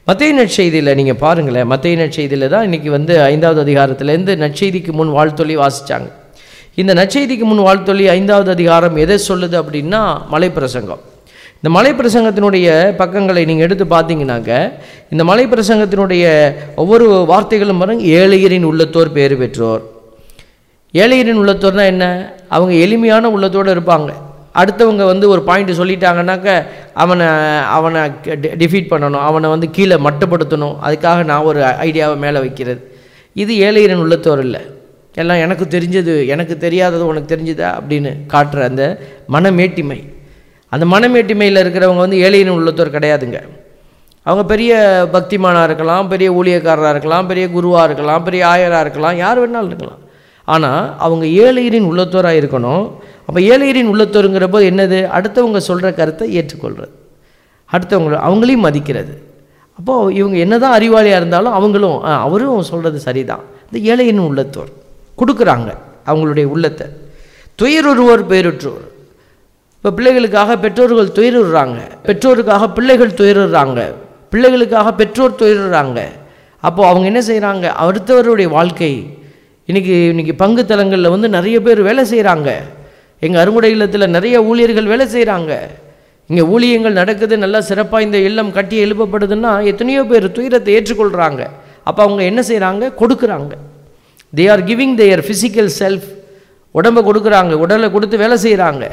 மத்திய நற்செய்தியில் நீங்கள் பாருங்களேன் மத்திய நற்செய்தியில் தான் இன்றைக்கி வந்து ஐந்தாவது அதிகாரத்துலேருந்து நற்செய்திக்கு முன் வாழ்த்தொலி வாசித்தாங்க இந்த நற்செய்திக்கு முன் வாழ்த்தொலி ஐந்தாவது அதிகாரம் எதை சொல்லுது அப்படின்னா மலைப்பிரசங்கம் இந்த மலைப்பிரசங்கத்தினுடைய பக்கங்களை நீங்கள் எடுத்து பார்த்தீங்கன்னாக்க இந்த மலைப்பிரசங்கத்தினுடைய ஒவ்வொரு வார்த்தைகளும் பாருங்க ஏழையரின் உள்ளத்தோர் பேறு பெற்றோர் ஏழையரின் உள்ளத்தோர்னா என்ன அவங்க எளிமையான உள்ளத்தோடு இருப்பாங்க அடுத்தவங்க வந்து ஒரு பாயிண்ட் சொல்லிட்டாங்கன்னாக்க அவனை அவனை டிஃபீட் பண்ணணும் அவனை வந்து கீழே மட்டுப்படுத்தணும் அதுக்காக நான் ஒரு ஐடியாவை மேலே வைக்கிறது இது ஏழையரின் உள்ளத்தோர் இல்லை எல்லாம் எனக்கு தெரிஞ்சது எனக்கு தெரியாதது உனக்கு தெரிஞ்சதா அப்படின்னு காட்டுற அந்த மனமேட்டிமை அந்த மனமேட்டிமையில் இருக்கிறவங்க வந்து ஏழையின் உள்ளத்தோர் கிடையாதுங்க அவங்க பெரிய பக்திமானாக இருக்கலாம் பெரிய ஊழியக்காரராக இருக்கலாம் பெரிய குருவாக இருக்கலாம் பெரிய ஆயராக இருக்கலாம் யார் வேணாலும் இருக்கலாம் ஆனால் அவங்க ஏழையரின் உள்ளத்தோராக இருக்கணும் அப்போ ஏழையரின் உள்ளத்தோருங்கிற போது என்னது அடுத்தவங்க சொல்கிற கருத்தை ஏற்றுக்கொள்கிறது அடுத்தவங்க அவங்களையும் மதிக்கிறது அப்போது இவங்க என்னதான் அறிவாளியாக இருந்தாலும் அவங்களும் ஆ, அவரும் சொல்கிறது சரிதான் இந்த ஏழையின் உள்ளத்தோர் கொடுக்குறாங்க அவங்களுடைய உள்ளத்தை துயருருவோர் பேருற்றோர் இப்போ பிள்ளைகளுக்காக பெற்றோர்கள் துயருறாங்க பெற்றோருக்காக பிள்ளைகள் துயருறாங்க பிள்ளைகளுக்காக பெற்றோர் துயருறாங்க அப்போது அவங்க என்ன செய்கிறாங்க அடுத்தவருடைய வாழ்க்கை இன்னைக்கு இன்னைக்கு பங்கு தலங்களில் வந்து நிறைய பேர் வேலை செய்கிறாங்க எங்கள் அறுங்குடை இல்லத்தில் நிறைய ஊழியர்கள் வேலை செய்கிறாங்க இங்கே ஊழியங்கள் நடக்குது நல்லா சிறப்பாக இந்த இல்லம் கட்டி எழுப்பப்படுதுன்னா எத்தனையோ பேர் துயரத்தை ஏற்றுக்கொள்கிறாங்க அப்போ அவங்க என்ன செய்கிறாங்க கொடுக்குறாங்க they are giving their physical self உடம்பை கொடுக்குறாங்க உடலை கொடுத்து வேலை செய்கிறாங்க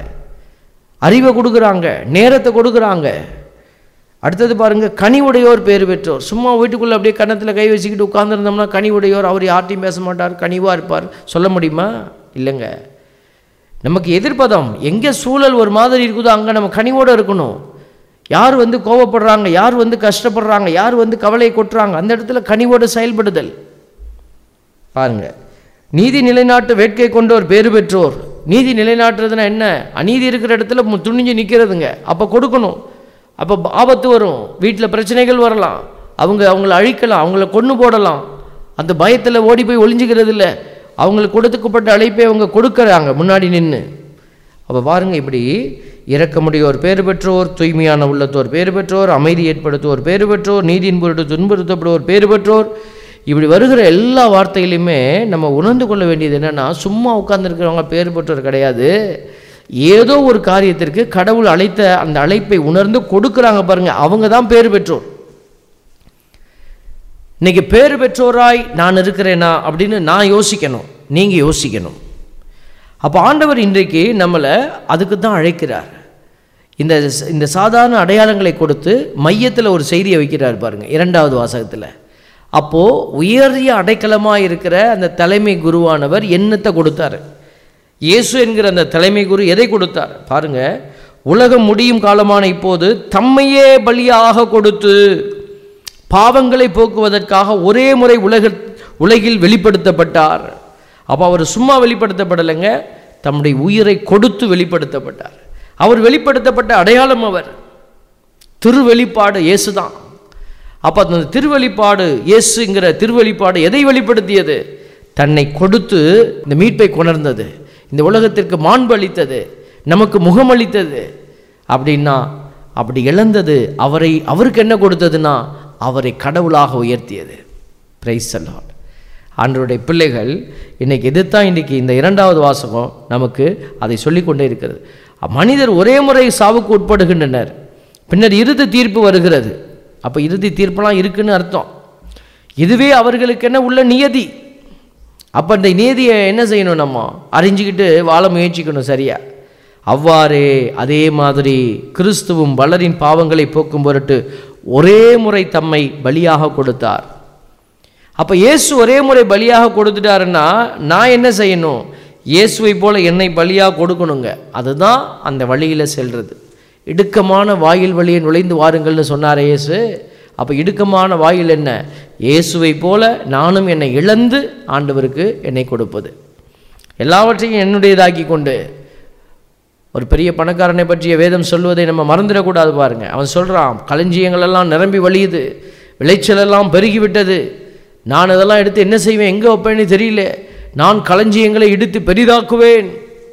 அறிவை கொடுக்குறாங்க நேரத்தை கொடுக்குறாங்க அடுத்தது பாருங்க கனி உடையோர் பேர் பெற்றோர் சும்மா வீட்டுக்குள்ளே அப்படியே கன்னத்தில் கை வச்சுக்கிட்டு உட்காந்துருந்தோம்னா கனி உடையோர் அவர் யார்ட்டையும் பேச மாட்டார் கனிவாக இருப்பார் சொல்ல முடியுமா இல்லைங்க நமக்கு எதிர்ப்பதம் எங்கே சூழல் ஒரு மாதிரி இருக்குதோ அங்கே நம்ம கனிவோடு இருக்கணும் யார் வந்து கோவப்படுறாங்க யார் வந்து கஷ்டப்படுறாங்க யார் வந்து கவலை கொட்டுறாங்க அந்த இடத்துல கனிவோடு செயல்படுதல் பாருங்க நீதி நிலைநாட்டு வேட்கை கொண்டோர் பேறு பெற்றோர் நீதி நிலைநாட்டுறதுன்னா என்ன அநீதி இருக்கிற இடத்துல மு- துணிஞ்சு நிற்கிறதுங்க அப்போ கொடுக்கணும் அப்போ ஆபத்து வரும் வீட்டில் பிரச்சனைகள் வரலாம் அவங்க அவங்கள அழிக்கலாம் அவங்கள கொன்று போடலாம் அந்த பயத்தில் ஓடி போய் ஒளிஞ்சுக்கிறது இல்லை அவங்களுக்கு கொடுத்துக்கப்பட்ட அழைப்பை அவங்க கொடுக்குறாங்க முன்னாடி நின்று அப்போ பாருங்க இப்படி இரக்கமுடையோர் பேறு பெற்றோர் தூய்மையான உள்ளத்தோர் பேறு பெற்றோர் அமைதி ஏற்படுத்துவோர் பேறு பெற்றோர் நீதியின் பொருட்டு துன்புறுத்தப்படுவோர் பேறு பெற்றோர் இப்படி வருகிற எல்லா வார்த்தையிலுமே நம்ம உணர்ந்து கொள்ள வேண்டியது என்னன்னா சும்மா உட்கார்ந்துருக்கிறவங்க பேறு பெற்றோர் கிடையாது ஏதோ ஒரு காரியத்திற்கு கடவுள் அழைத்த அந்த அழைப்பை உணர்ந்து கொடுக்குறாங்க பாருங்க அவங்க தான் பேறு பெற்றோர் இன்னைக்கு பேறு பெற்றோராய் நான் இருக்கிறேனா அப்படின்னு நான் யோசிக்கணும் நீங்கள் யோசிக்கணும் அப்போ ஆண்டவர் இன்றைக்கு நம்மளை அதுக்கு தான் அழைக்கிறார் இந்த இந்த சாதாரண அடையாளங்களை கொடுத்து மையத்தில் ஒரு செய்தியை வைக்கிறார் பாருங்க இரண்டாவது வாசகத்தில் அப்போது உயரிய அடைக்கலமாக இருக்கிற அந்த தலைமை குருவானவர் என்னத்தை கொடுத்தாரு இயேசு என்கிற அந்த தலைமை குரு எதை கொடுத்தார் பாருங்க உலகம் முடியும் காலமான இப்போது தம்மையே பலியாக கொடுத்து பாவங்களை போக்குவதற்காக ஒரே முறை உலக உலகில் வெளிப்படுத்தப்பட்டார் அப்போ அவர் சும்மா வெளிப்படுத்தப்படலைங்க தம்முடைய உயிரை கொடுத்து வெளிப்படுத்தப்பட்டார் அவர் வெளிப்படுத்தப்பட்ட அடையாளம் அவர் திருவெளிப்பாடு இயேசு தான் அப்போ அந்த திருவெளிப்பாடு இயேசுங்கிற திருவெளிப்பாடு எதை வெளிப்படுத்தியது தன்னை கொடுத்து இந்த மீட்பை கொணர்ந்தது இந்த உலகத்திற்கு மாண்பு அளித்தது நமக்கு முகமளித்தது அப்படின்னா அப்படி இழந்தது அவரை அவருக்கு என்ன கொடுத்ததுன்னா அவரை கடவுளாக உயர்த்தியது பிரைஸ் அல்லாட் ஆண்டவருடைய பிள்ளைகள் இன்னைக்கு இதுதான் இன்னைக்கு இந்த இரண்டாவது வாசகம் நமக்கு அதை சொல்லிக்கொண்டே இருக்கிறது மனிதர் ஒரே முறை சாவுக்கு உட்படுகின்றனர் பின்னர் இறுதி தீர்ப்பு வருகிறது அப்போ இறுதி தீர்ப்பெல்லாம் இருக்குன்னு அர்த்தம் இதுவே அவர்களுக்கு என்ன உள்ள நியதி அப்போ இந்த நியதியை என்ன செய்யணும் நம்ம அறிஞ்சிக்கிட்டு வாழ முயற்சிக்கணும் சரியா அவ்வாறே அதே மாதிரி கிறிஸ்துவும் பலரின் பாவங்களை போக்கும் பொருட்டு ஒரே முறை தம்மை பலியாக கொடுத்தார் அப்போ இயேசு ஒரே முறை பலியாக கொடுத்துட்டாருன்னா நான் என்ன செய்யணும் இயேசுவை போல என்னை பலியாக கொடுக்கணுங்க அதுதான் அந்த வழியில் செல்றது இடுக்கமான வாயில் வழியை நுழைந்து வாருங்கள்னு சொன்னார் இயேசு அப்போ இடுக்கமான வாயில் என்ன இயேசுவை போல நானும் என்னை இழந்து ஆண்டவருக்கு என்னை கொடுப்பது எல்லாவற்றையும் என்னுடையதாக்கி கொண்டு ஒரு பெரிய பணக்காரனை பற்றிய வேதம் சொல்வதை நம்ம மறந்துடக்கூடாது பாருங்க அவன் சொல்கிறான் களஞ்சியங்கள் எல்லாம் நிரம்பி வழியுது விளைச்சல் எல்லாம் பெருகிவிட்டது நான் இதெல்லாம் எடுத்து என்ன செய்வேன் எங்கே வைப்பேன்னு தெரியல நான் களஞ்சியங்களை இடித்து பெரிதாக்குவேன்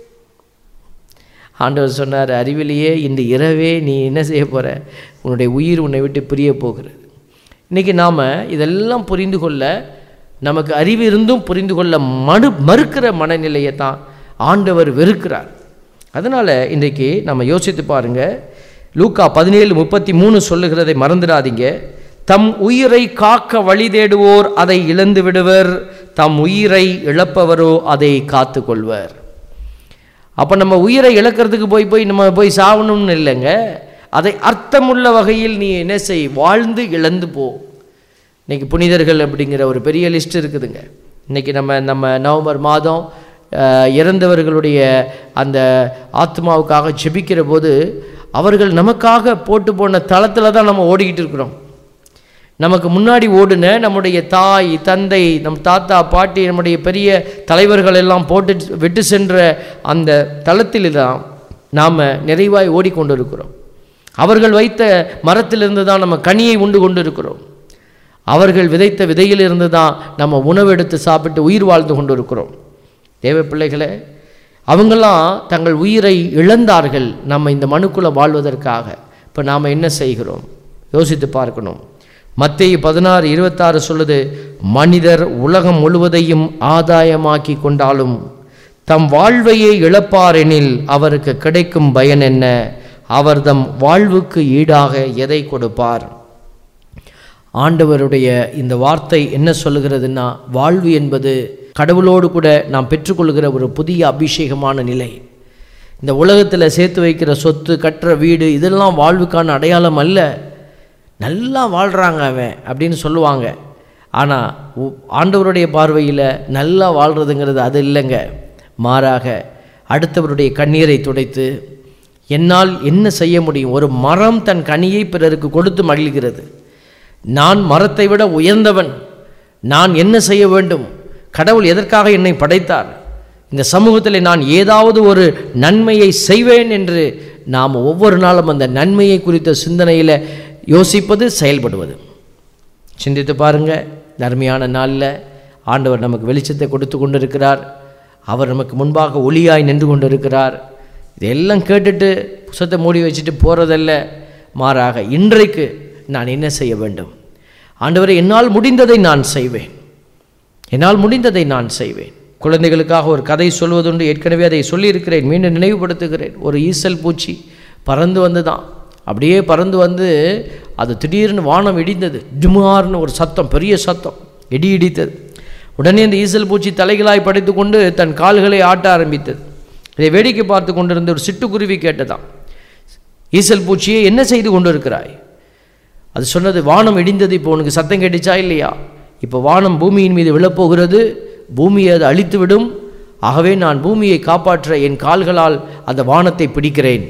ஆண்டவர் சொன்னார் அறிவிலேயே இந்த இரவே நீ என்ன செய்ய போற உன்னுடைய உயிர் உன்னை விட்டு பிரிய போகிறது இன்றைக்கி நாம் இதெல்லாம் புரிந்து கொள்ள நமக்கு அறிவு இருந்தும் புரிந்து கொள்ள மறு மறுக்கிற மனநிலையை தான் ஆண்டவர் வெறுக்கிறார் அதனால் இன்றைக்கி நம்ம யோசித்து பாருங்க லூக்கா பதினேழு முப்பத்தி மூணு சொல்லுகிறதை மறந்துடாதீங்க தம் உயிரை காக்க வழி தேடுவோர் அதை இழந்து விடுவர் தம் உயிரை இழப்பவரோ அதை காத்து கொள்வர் அப்போ நம்ம உயிரை இழக்கிறதுக்கு போய் போய் நம்ம போய் சாகணும்னு இல்லைங்க அதை அர்த்தமுள்ள வகையில் நீ என்ன செய் வாழ்ந்து இழந்து போ இன்னைக்கு புனிதர்கள் அப்படிங்கிற ஒரு பெரிய லிஸ்ட் இருக்குதுங்க இன்னைக்கு நம்ம நம்ம நவம்பர் மாதம் அஹ், இறந்தவர்களுடைய அந்த ஆத்மாவுக்காக ஜெபிக்கிற போது அவர்கள் நமக்காக போட்டு போன தளத்தில் தான் நம்ம ஓடிக்கிட்டு இருக்கிறோம் நமக்கு முன்னாடி ஓடுன நம்முடைய தாய் தந்தை நம் தாத்தா பாட்டி நம்முடைய பெரிய தலைவர்கள் எல்லாம் போட்டு விட்டு சென்ற அந்த தளத்தில் தான் நாம் நிறைவாய் ஓடிக்கொண்டிருக்கிறோம் அவர்கள் வைத்த மரத்திலிருந்து தான் நம்ம கனியை உண்டு கொண்டு இருக்கிறோம் அவர்கள் விதைத்த விதையிலிருந்து தான் நம்ம உணவெடுத்து சாப்பிட்டு உயிர் வாழ்ந்து கொண்டு இருக்கிறோம் தேவ பிள்ளைகளே அவங்கெல்லாம் தங்கள் உயிரை இழந்தார்கள் நம்ம இந்த மனுக்குள்ள வாழ்வதற்காக இப்போ நாம் என்ன செய்கிறோம் யோசித்து பார்க்கணும் மத்தேயு பதினாறு இருபத்தாறு சொல்லுது மனிதர் உலகம் முழுவதையும் ஆதாயமாக்கி கொண்டாலும் தம் வாழ்வையே இழப்பாரெனில் அவருக்கு கிடைக்கும் பயன் என்ன அவர் தம் வாழ்வுக்கு ஈடாக எதை கொடுப்பார் ஆண்டவருடைய இந்த வார்த்தை என்ன சொல்லுகிறதுன்னா வாழ்வு என்பது கடவுளோடு கூட நாம் பெற்றுக்கொள்கிற ஒரு புதிய அபிஷேகமான நிலை இந்த உலகத்தில் சேர்த்து வைக்கிற சொத்து கட்டுற வீடு இதெல்லாம் வாழ்வுக்கான அடையாளம் அல்ல நல்லா வாழ்கிறாங்க அவன் அப்படின்னு சொல்லுவாங்க ஆனால் ஆண்டவருடைய பார்வையில் நல்லா வாழ்கிறதுங்கிறது அது இல்லைங்க மாறாக அடுத்தவருடைய கண்ணீரை துடைத்து என்னால் என்ன செய்ய முடியும் ஒரு மரம் தன் கனியை பிறருக்கு கொடுத்து மகிழ்கிறது நான் மரத்தை விட உயர்ந்தவன் நான் என்ன செய்ய வேண்டும் கடவுள் எதற்காக என்னை படைத்தார் இந்த சமூகத்தில் நான் ஏதாவது ஒரு நன்மையை செய்வேன் என்று நாம் ஒவ்வொரு நாளும் அந்த நன்மையை குறித்த சிந்தனையில் யோசிப்பது செயல்படுவது சிந்தித்து பாருங்க இந்த அருமையான நாளில் ஆண்டவர் நமக்கு வெளிச்சத்தை கொடுத்து கொண்டிருக்கிறார் அவர் நமக்கு முன்பாக ஒளியாய் நின்று கொண்டிருக்கிறார் இதெல்லாம் கேட்டுட்டு புசத்தை மூடி வச்சுட்டு போகிறதல்ல மாறாக இன்றைக்கு நான் என்ன செய்ய வேண்டும் ஆண்டவரை என்னால் முடிந்ததை நான் செய்வேன் என்னால் முடிந்ததை நான் செய்வேன் குழந்தைகளுக்காக ஒரு கதை சொல்வதுண்டு ஏற்கனவே அதை சொல்லியிருக்கிறேன் மீண்டும் நினைவுபடுத்துகிறேன் ஒரு ஈசல் பூச்சி பறந்து வந்து தான் அப்படியே பறந்து வந்து அது திடீர்னு வானம் இடிந்தது டிமார்னு ஒரு சத்தம் பெரிய சத்தம் இடி இடித்தது உடனே அந்த ஈசல் பூச்சி தலைகளாய் படைத்து கொண்டு தன் கால்களை ஆட்ட ஆரம்பித்தது இதை வேடிக்கை பார்த்து கொண்டிருந்த ஒரு சிட்டுக்குருவி கேட்டதாம் ஈசல் பூச்சியை என்ன செய்து கொண்டு இருக்கிறாய் அது சொன்னது வானம் இடிந்தது இப்போ உனக்கு சத்தம் கேட்டுச்சா இல்லையா இப்போ வானம் பூமியின் மீது விழப்போகிறது பூமியை அது அழித்துவிடும் ஆகவே நான் பூமியை காப்பாற்ற என் கால்களால் அந்த வானத்தை பிடிக்கிறேன்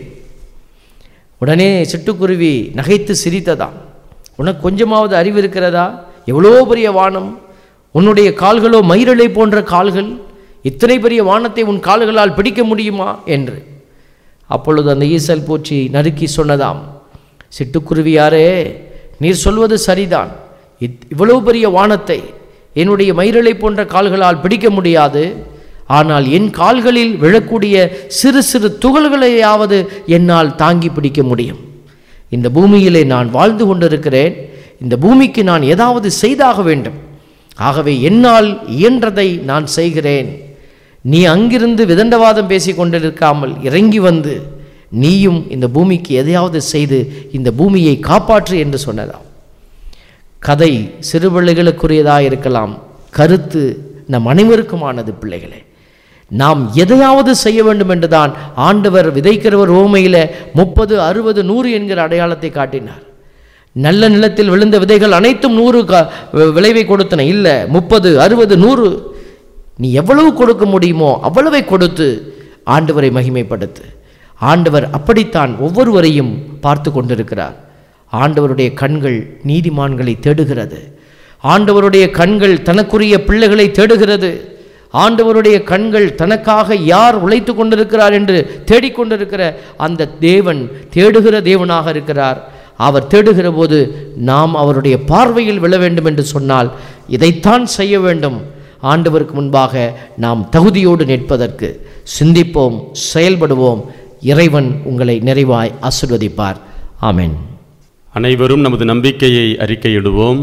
உடனே சிட்டுக்குருவி நகைத்து சிரித்ததாம் உனக்கு கொஞ்சமாவது அறிவு இருக்கிறதா எவ்வளோ பெரிய வானம் உன்னுடைய கால்களோ மயிரலை போன்ற கால்கள் இத்தனை பெரிய வானத்தை உன் கால்களால் பிடிக்க முடியுமா என்று அப்பொழுது அந்த ஈசல் பூச்சி நறுக்கி சொன்னதாம் சிட்டுக்குருவியாரே நீர் சொல்வது சரிதான் இத்- இவ்வளவு பெரிய வானத்தை என்னுடைய மயிரலை போன்ற கால்களால் பிடிக்க முடியாது ஆனால் என் கால்களில் விழக்கூடிய சிறு சிறு துகள்களையாவது என்னால் தாங்கி பிடிக்க முடியும் இந்த பூமியிலே நான் வாழ்ந்து கொண்டிருக்கிறேன் இந்த பூமிக்கு நான் ஏதாவது செய்தாக வேண்டும் ஆகவே என்னால் இயன்றதை நான் செய்கிறேன் நீ அங்கிருந்து விதண்டவாதம் பேசிக் கொண்டிருக்காமல் இறங்கி வந்து நீயும் இந்த பூமிக்கு எதையாவது செய்து இந்த பூமியை காப்பாற்று என்று சொன்னதாம் கதை சிறு பிள்ளைகளுக்குரியதாக இருக்கலாம் கருத்து நம் அனைவருக்குமானது பிள்ளைகளே நாம் எதையாவது செய்ய வேண்டும் என்றுதான் ஆண்டவர் விதைக்கிறவர் ஓமையில் முப்பது அறுபது நூறு என்கிற அடையாளத்தை காட்டினார் நல்ல நிலத்தில் விழுந்த விதைகள் அனைத்தும் நூறு க- விளைவை கொடுத்தன இல்லை முப்பது அறுபது நூறு நீ எவ்வளவு கொடுக்க முடியுமோ அவ்வளவை கொடுத்து ஆண்டவரை மகிமைப்படுத்து ஆண்டவர் அப்படித்தான் ஒவ்வொருவரையும் பார்த்து கொண்டிருக்கிறார் ஆண்டவருடைய கண்கள் நீதிமான்களை தேடுகிறது ஆண்டவருடைய கண்கள் தனக்குரிய பிள்ளைகளை தேடுகிறது ஆண்டவருடைய கண்கள் தனக்காக யார் உழைத்து கொண்டிருக்கிறார் என்று தேடிக்கொண்டிருக்கிற அந்த தேவன் தேடுகிற தேவனாக இருக்கிறார் அவர் தேடுகிற போது நாம் அவருடைய பார்வையில் விழ வேண்டும் என்று சொன்னால் இதைத்தான் செய்ய வேண்டும் ஆண்டவருக்கு முன்பாக நாம் தகுதியோடு நிற்பதற்கு சிந்திப்போம் செயல்படுவோம் இறைவன் உங்களை நிறைவாய் ஆசிர்வதிப்பார் ஆமென்
அனைவரும் நமது நம்பிக்கையை அறிக்கையிடுவோம்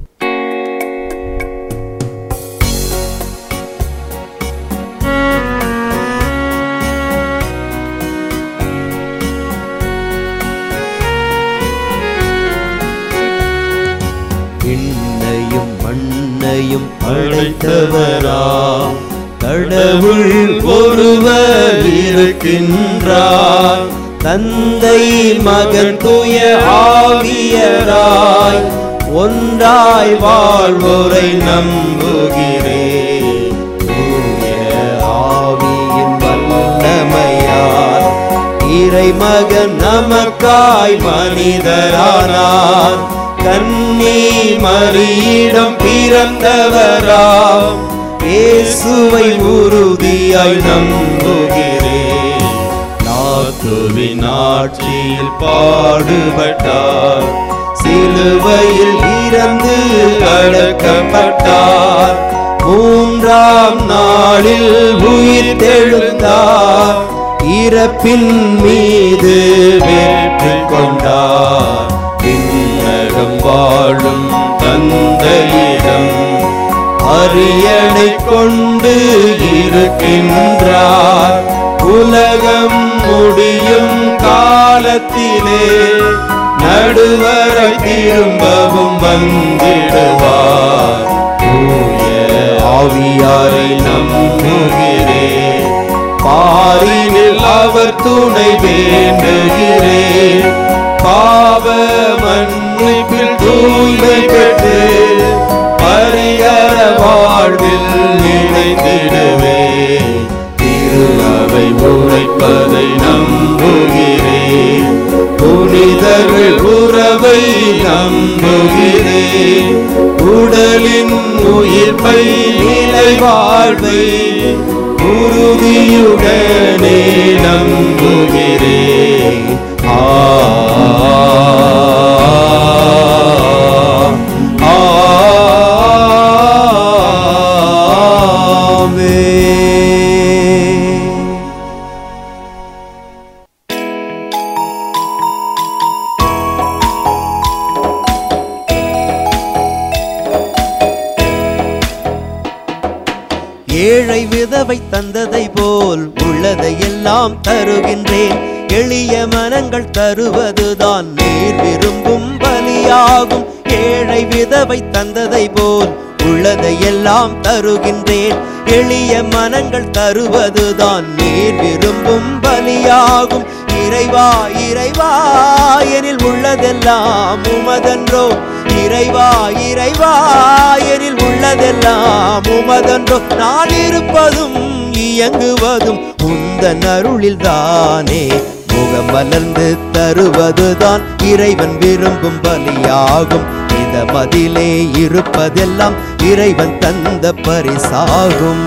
விண்ணையும் மண்ணையும் படைத்தவராம் கடவுள் ஒருவர் இருக்கின்றார் தந்தை மகன் தூய ஆவியராய் ஒன்றாய் வாழ்வோரை நம்புகிறேன் தூய ஆவியின் வல்லமையார் இறைமகன் நமக்காய் மனிதரானார் கன்னி மரியிடம் பிறந்தவராம் இயேசுவை உறுதியாய் நம்புகிறேன் நாத்துவின் ஆட்சியில் பாடுபட்டார் சிலுவையில் இறந்து அடக்கப்பட்டார் மூன்றாம் நாளில் உயிர் தெழுந்தார் இறப்பின் மீது வெற்றி கொண்டார் விண்ணகம் வாழும் தந்தையிடம் அரியணை கொண்டு இருக்கின்றார் உலகம் முடியும் காலத்திலே நடுவரை திரும்பவும் வந்திடுவார் தூய ஆவியாரை நம்புகிறேன் பாரினில் அவர் துணை வேண்டுகிறேன் பாவ மன்னிப்பில் தூய்மை பெற்று பரிகர வாழ்வில் இணைந்திடுவே திரு அவை உரைப்பதை நம்புகிறேன் புனிதர்கள் உறவை நம்புகிறேன் உடலின் உயிர்ப்பை நிலை வாழ்வை உறுதியுடனே நம்புகிறேன் ஆ ஆமென். ஏழை விதவை தந்ததை போல் உள்ளதை எல்லாம் தருகின்றேன் எளிய மனங்கள் தருவதுதான் நீர் விரும்பும் பலியாகும் ஏழை விதவை தந்ததை போல் உள்ளதை எல்லாம் தருகின்றேன் எளிய மனங்கள் தருவதுதான் நீர் விரும்பும் பலியாகும் இறைவா இறைவா எனில் உள்ளதெல்லாம் உமதன்றோ இறைவா இறைவா எனில் உள்ளதெல்லாம் உமதன்றோ நான் இருப்பதும் இயங்குவதும் உந்தன் அருளில் தானே முகம் மலர்ந்து தருவதுதான் இறைவன் விரும்பும் பலியாகும் இந்த மதிலே இருப்பதெல்லாம் இறைவன் தந்த பரிசாகும்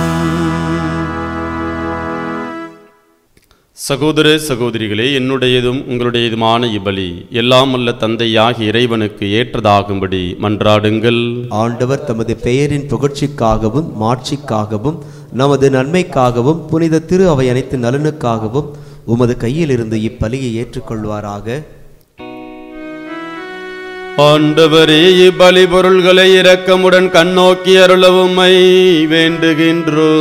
சகோதர சகோதரிகளே என்னுடையதும் உங்களுடையதுமான இபலி எல்லாம் அல்ல தந்தையாகி இறைவனுக்கு ஏற்றதாகும்படி மன்றாடுங்கள்
ஆண்டவர் தமது பெயரின் புகழ்ச்சிக்காகவும் மாட்சிக்காகவும் நமது நன்மைக்காகவும் புனித திரு அவை அனைத்து நலனுக்காகவும் உமது கையிலிருந்து இப்பலியை ஏற்றுக்கொள்வாராக
ஆண்டவரே இப்பலி பொருள்களை இரக்கமுடன் கண்ணோக்கி அருளவுமை வேண்டுகின்றோ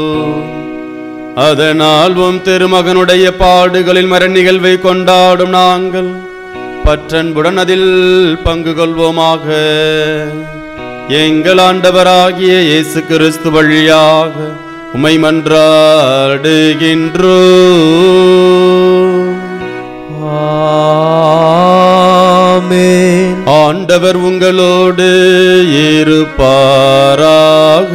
அதனால் உம் திருமகனுடைய பாடுகளில் மர நிகழ்வை கொண்டாடும் நாங்கள் பற்றன்புடன் அதில் பங்கு கொள்வோமாக எங்கள் ஆண்டவராகிய இயேசு கிறிஸ்து வழியாக உமை மன்றாடுகின்றோ
ஆமென்
ஆண்டவர் உங்களோடு இருப்பாராக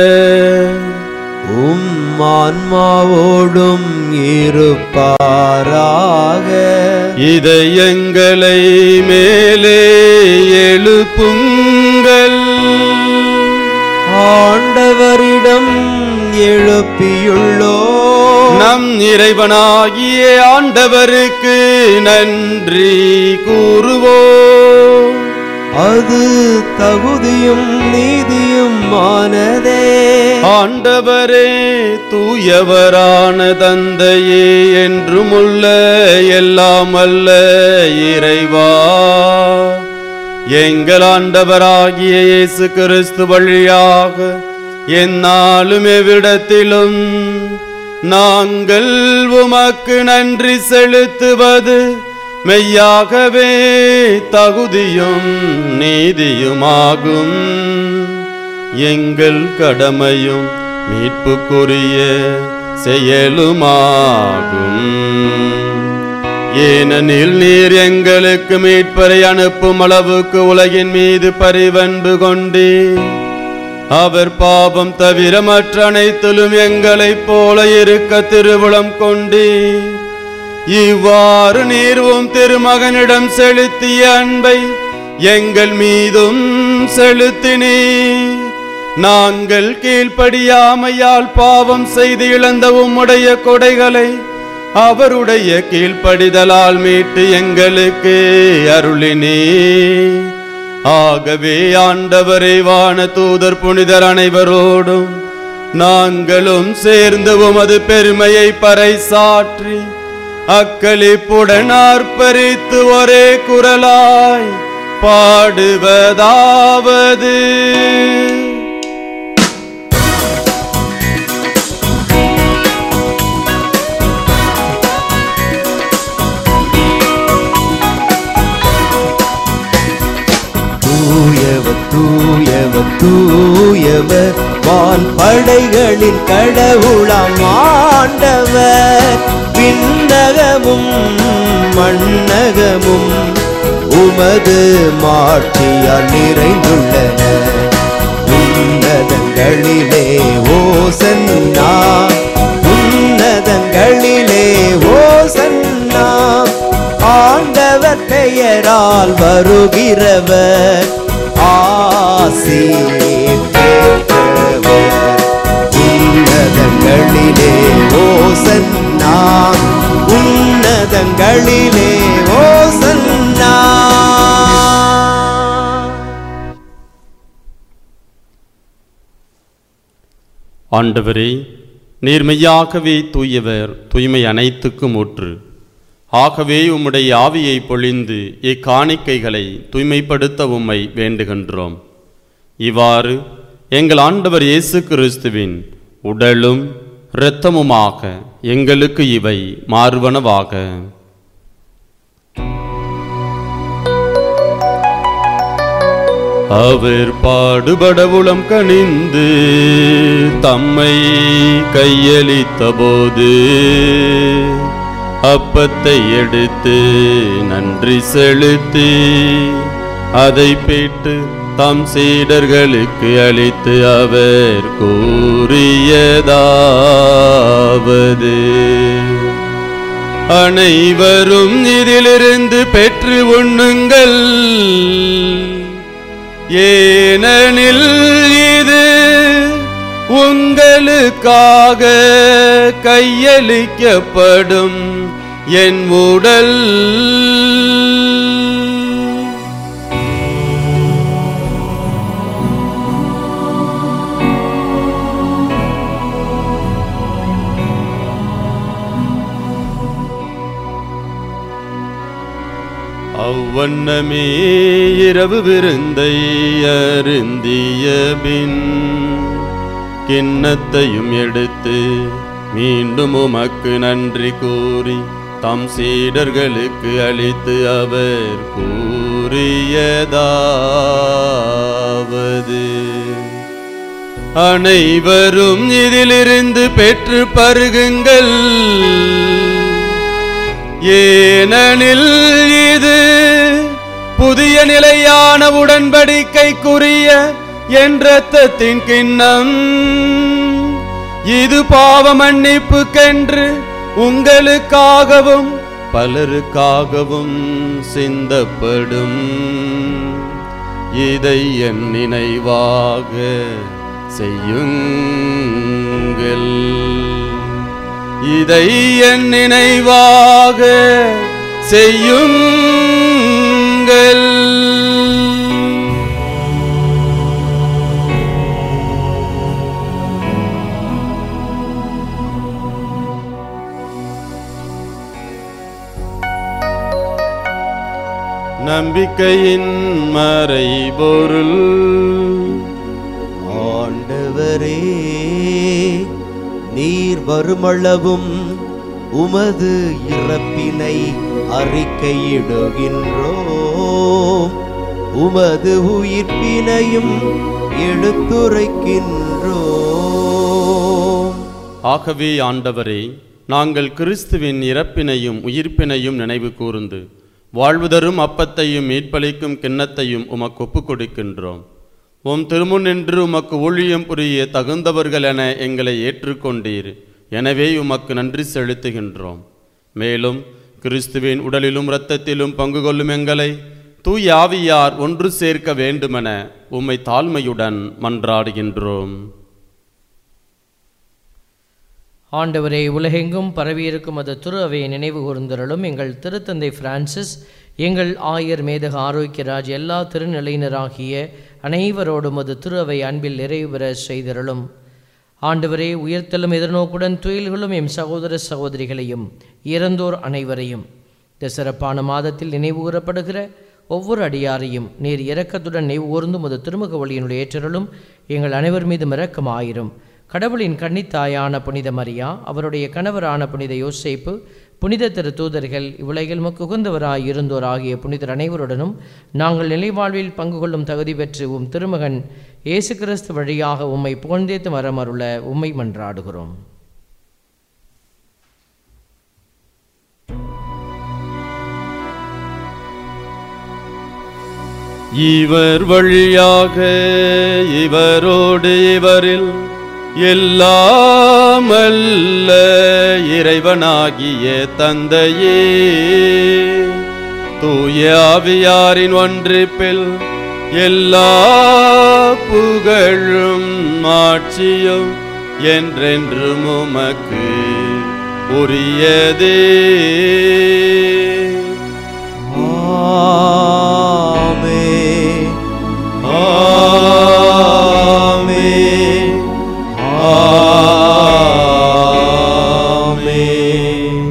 உம் ஆன்மாவோடும் இருப்பாராக
இதயங்களை மேலே எழுப்புங்கள்
ஆண்டவரிடம் எழுப்பியுள்ளோ
நம் இறைவனாகிய ஆண்டவருக்கு நன்றி கூறுவோம்
அது தகுதியும் நீதியும் ஆனதே
ஆண்டவரே தூயவரான தந்தையே என்றுமுள்ள எல்லாம் அல்ல இறைவா எங்கள் ஆண்டவராகிய இயேசு கிறிஸ்து வழியாக எந்நாளும் எவ்விடத்திலும் நாங்கள் உமக்கு நன்றி செலுத்துவது மெய்யாகவே தகுதியும் நீதியுமாகும் எங்கள் கடமையும் மீட்புக்குரிய செயலுமாகும் ஏனெனில் நீர் எங்களுக்கு மீட்பரை அனுப்பும் அளவுக்கு உலகின் மீது பரிவன்பு கொண்டே அவர் பாவம் தவிர மற்ற அனைத்திலும் எங்களைப் போல இருக்க திருவுளம் கொண்டே இவ்வாறு நீர்வும் திருமகனிடம் செலுத்திய அன்பை எங்கள் மீதும் செலுத்தினீர் நாங்கள் கீழ்ப்படியாமையால் பாவம் செய்து இழந்த உம்முடைய கொடைகளை அவருடைய கீழ்ப்படிதலால் மீட்டு எங்களுக்கு அருளினே ஆகவே ஆண்டவரை வான தூதர் புனிதர் அனைவரோடும் நாங்களும் சேர்ந்து உமது பெருமையை பறைசாற்றி அக்களிப்புடன் ஆர்ப்பரித்து ஒரே குரலாய் பாடுவதாவது
தூயவர் தூயவர் தூயவர் வான் படைகளின் கடவுளாம் ஆண்டவர் விண்ணகமும் மண்ணகமும் உமது மாட்சியால் நிறைந்துள்ளன உன்னதங்களிலே ஓசன்னா உன்னதங்களிலே ஓசன்னா ஆண்டவர் பெயரால் வருகிறவர் ஆசி பெற்றவர் உன்னதங்களிலே ஓசன்னா உன்னதங்களிலே ஓசன்னா
ஆண்டவரே நீர்மையாகவே தூயவர் தூய்மை அனைத்துக்கும் ஊற்று ஆகவே உம்முடைய ஆவியை பொழிந்து இக்காணிக்கைகளை தூய்மைப்படுத்த உம்மை வேண்டுகின்றோம் இவ்வாறு எங்கள் ஆண்டவர் இயேசு கிறிஸ்துவின் உடலும் இரத்தமுமாக எங்களுக்கு இவை மாறுவனவாக அவர் பாடுபட உளம் கனிந்து தம்மை கையளித்த போது அப்பத்தை எடுத்து நன்றி செலுத்தி அதை பெற்று தம் சீடர்களுக்கு அளித்து அவர் கூறியதாவது அனைவரும் இதிலிருந்து பெற்று உண்ணுங்கள் ஏனெனில் இது உங்களுக்காக கையளிக்கப்படும் என் உடல் அவ்வண்ணமே இரவு விருந்தை அருந்திய பின் கிண்ணத்தையும் எடுத்து மீண்டும் உமக்கு நன்றி கூறி தம் சீடர்களுக்கு அளித்து அவர் கூறியதாவது அனைவரும் இதிலிருந்து பெற்று பருகுங்கள் ஏனெனில் இது புதிய நிலையான உடன்படிக்கைக்குரிய என் இரத்தத்தின் கிண்ணம் இது பாவ மன்னிப்புக்கென்று உங்களுக்காகவும் பலருக்காகவும் சிந்தப்படும் இதை என் நினைவாக செய்யுங்கள் இதை என் நினைவாக செய்யுங்கள் நம்பிக்கையின் மறைபொருள்
ஆண்டவரே நீர் வருமளவும் உமது இறப்பினை அறிக்கையிடுகின்றோம் உமது உயிர்ப்பினையும் எடுத்துரைக்கின்றோம்
ஆகவே ஆண்டவரே நாங்கள் கிறிஸ்துவின் இறப்பினையும் உயிர்ப்பினையும் நினைவு கூர்ந்து வாழ்வுதரும் அப்பத்தையும் மீட்பளிக்கும் கிண்ணத்தையும் உமக்கு ஒப்புக் கொடுக்கின்றோம் உம் திருமுன் நின்று உமக்கு ஊழியம் புரிய தகுந்தவர்கள் என எங்களை ஏற்றுக்கொண்டீர் எனவே உமக்கு நன்றி செலுத்துகின்றோம் மேலும் கிறிஸ்துவின் உடலிலும் இரத்தத்திலும் பங்கு கொள்ளும் எங்களை தூய் ஆவியார் ஒன்று சேர்க்க வேண்டுமென உம்மை தாழ்மையுடன் மன்றாடுகின்றோம்
ஆண்டவரே உலகெங்கும் பரவியிருக்கும் அது திரு அவையை நினைவு கூர்ந்தருளும் எங்கள் திருத்தந்தை பிரான்சிஸ் எங்கள் ஆயர் மேதக ஆரோக்கியராஜ் எல்லா திருநிலையினராகிய அனைவரோடும் அது திரு அவை அன்பில் நிறைவு பெற செய்தருளும் ஆண்டவரே உயர்த்தலும் எதிர்நோக்குடன் துயில்களும் எம் சகோதர சகோதரிகளையும் இறந்தோர் அனைவரையும் இந்த சிறப்பான மாதத்தில் நினைவு கூறப்படுகிற ஒவ்வொரு அடியாரையும் நீர் இரக்கத்துடன் நினைவு கூர்ந்தும் அது திருமுக ஒளியினுடைய ஏற்றருளும் எங்கள் அனைவர் மீதும் இரக்கமாயிரும் கடவுளின் கன்னித்தாயான புனித மரியா அவருடைய கணவரான புனித யோசேப்பு புனித திரு தூதர்கள் இவ்வுலகில் முக்கு உகந்தவராய் இருந்தோர் ஆகிய புனிதர் அனைவருடனும் நாங்கள் நிலைவாழ்வில் பங்கு கொள்ளும் தகுதி பெற்று உம் திருமகன் இயேசு கிறிஸ்து வழியாக உம்மை புகழ்ந்தேத்து வரமருள உம்மை மன்றாடுகிறோம்
இவர் வழியாக இவரோடு இவரில் எல்லாமல்ல இறைவனாகிய தந்தையே தூய ஆவியாரின் ஒன்றிப்பில் எல்லா புகழும் ஆட்சியும் என்றென்றும் உமக்கு உரியதே
ஆமென்
ஆமென்.
ஆமென்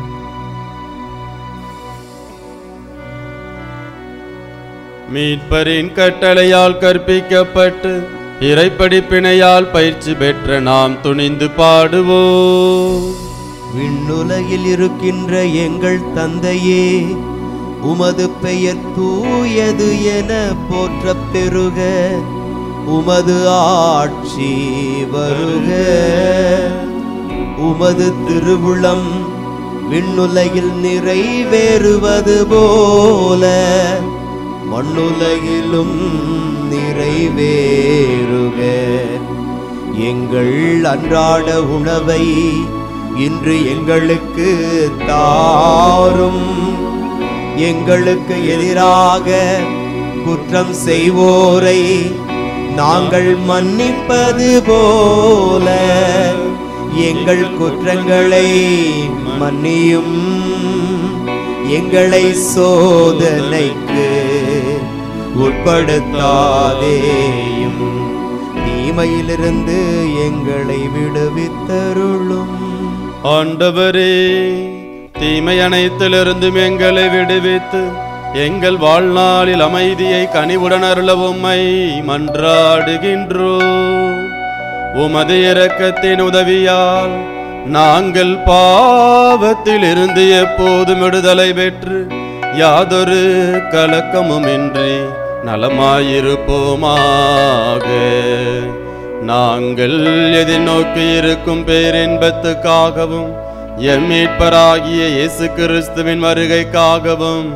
மீட்பரின் கட்டளையால் கற்பிக்கப்பட்டு இறைப்படிப்பினையால் பயிற்சி பெற்ற நாம் துணிந்து பாடுவோம்
விண்ணுலகில் இருக்கின்ற எங்கள் தந்தையே உமது பெயர் தூயது என போற்றப் பெறுக உமது ஆட்சி வருக உமது திருவுளம் விண்ணுலகில் நிறைவேறுவது போல மண்ணுலகிலும் நிறைவேறுக எங்கள் அன்றாட உணவை இன்று எங்களுக்கு தாரும் எங்களுக்கு எதிராக குற்றம் செய்வோரை நாங்கள் மன்னிப்பது போல எங்கள் குற்றங்களை மன்னியும் எங்களை சோதனைக்கு உட்படுத்தாதேயும் தீமையிலிருந்து எங்களை விடுவித்தருளும்
ஆண்டவரே தீமை அனைத்திலிருந்தும் எங்களை விடுவித்து எங்கள் வாழ்நாளில் அமைதியை கனிவுடன் அருள உம்மை மன்றாடுகின்றோம் உமது இரக்கத்தின் உதவியால் நாங்கள் பாவத்தில் இருந்து எப்போதும் விடுதலை பெற்று யாதொரு கலக்கமுமின்றி நலமாயிருப்போமாக நாங்கள் எதிர்நோக்கி இருக்கும் பேரின்பத்துக்காகவும் எம் மீட்பராகிய இயேசு கிறிஸ்துவின் வருகைக்காகவும்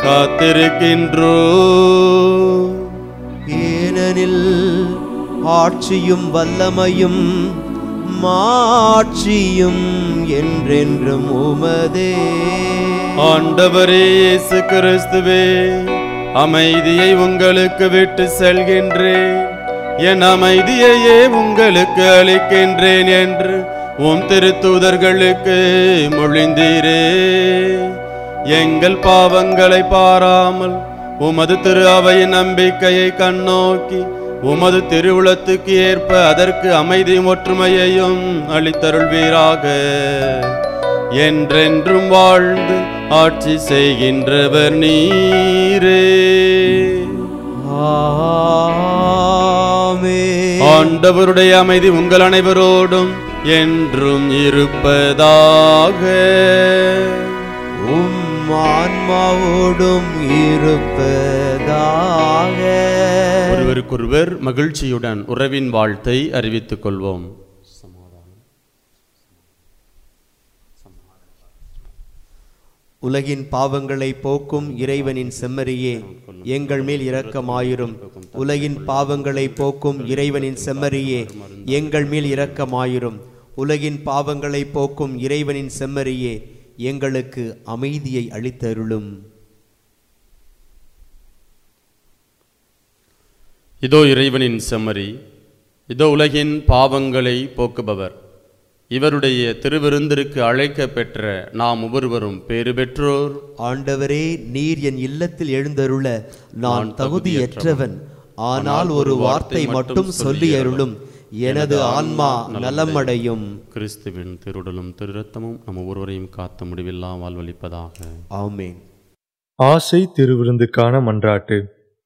காத்திருக்கின்றோம்
ஏனெனில் ஆட்சியும் வல்லமையும் மாட்சியும் என்றென்றும் உமதே
ஆண்டவரே இயேசு கிறிஸ்துவே அமைதியை உங்களுக்கு விட்டு செல்கின்றேன் என் அமைதியையே உங்களுக்கு அளிக்கின்றேன் என்று உம் திருத்தூதர்களுக்கு மொழிந்தீரே எங்கள் பாவங்களை பாராமல் உமது திரு அவையின் நம்பிக்கையை கண்ணோக்கி உமது திருவுளத்துக்கு ஏற்ப அதற்கு அமைதியும் ஒற்றுமையையும் அளித்தருள்வீராக என்றென்றும் வாழ்ந்து ஆட்சி செய்கின்றவர் நீரே
ஆமென்.
ஆண்டவருடைய அமைதி உங்கள் அனைவரோடும் என்றும் இருப்பதாக
உம் ஆன்மாவோடும் இருப்பதாக
ஒருவருக்கொருவர் மகிழ்ச்சியுடன் உறவின் வாழ்த்தை அறிவித்துக் கொள்வோம்
உலகின் பாவங்களை போக்கும் இறைவனின் செம்மறியே எங்கள் மேல் இரக்கமாயிரும் உலகின் பாவங்களை போக்கும் இறைவனின் செம்மறியே எங்கள் மேல் இரக்கமாயிரும் உலகின் பாவங்களை போக்கும் இறைவனின் செம்மறியே எங்களுக்கு அமைதியை அளித்தருளும்
இதோ இறைவனின் செம்மறி இதோ உலகின் பாவங்களை போக்குபவர் இவருடைய திருவிருந்திற்கு அழைக்க பெற்ற நாம் ஒவ்வொருவரும் பேறு பெற்றோர்
ஆண்டவரே நீர் என் இல்லத்தில் எழுந்தருள நான் தகுதியற்றவன் ஆனால் ஒரு வார்த்தை மட்டும் சொல்லி அருளும் எனது ஆன்மா நலமடையும்
கிறிஸ்துவின் திருடலும் திருரத்தமும் நம் ஒவ்வொருவரையும் காத்த முடிவில்லா வாழ்வளிப்பதாக
ஆமென்
ஆசை திருவிருந்துக்கான மன்றாட்டு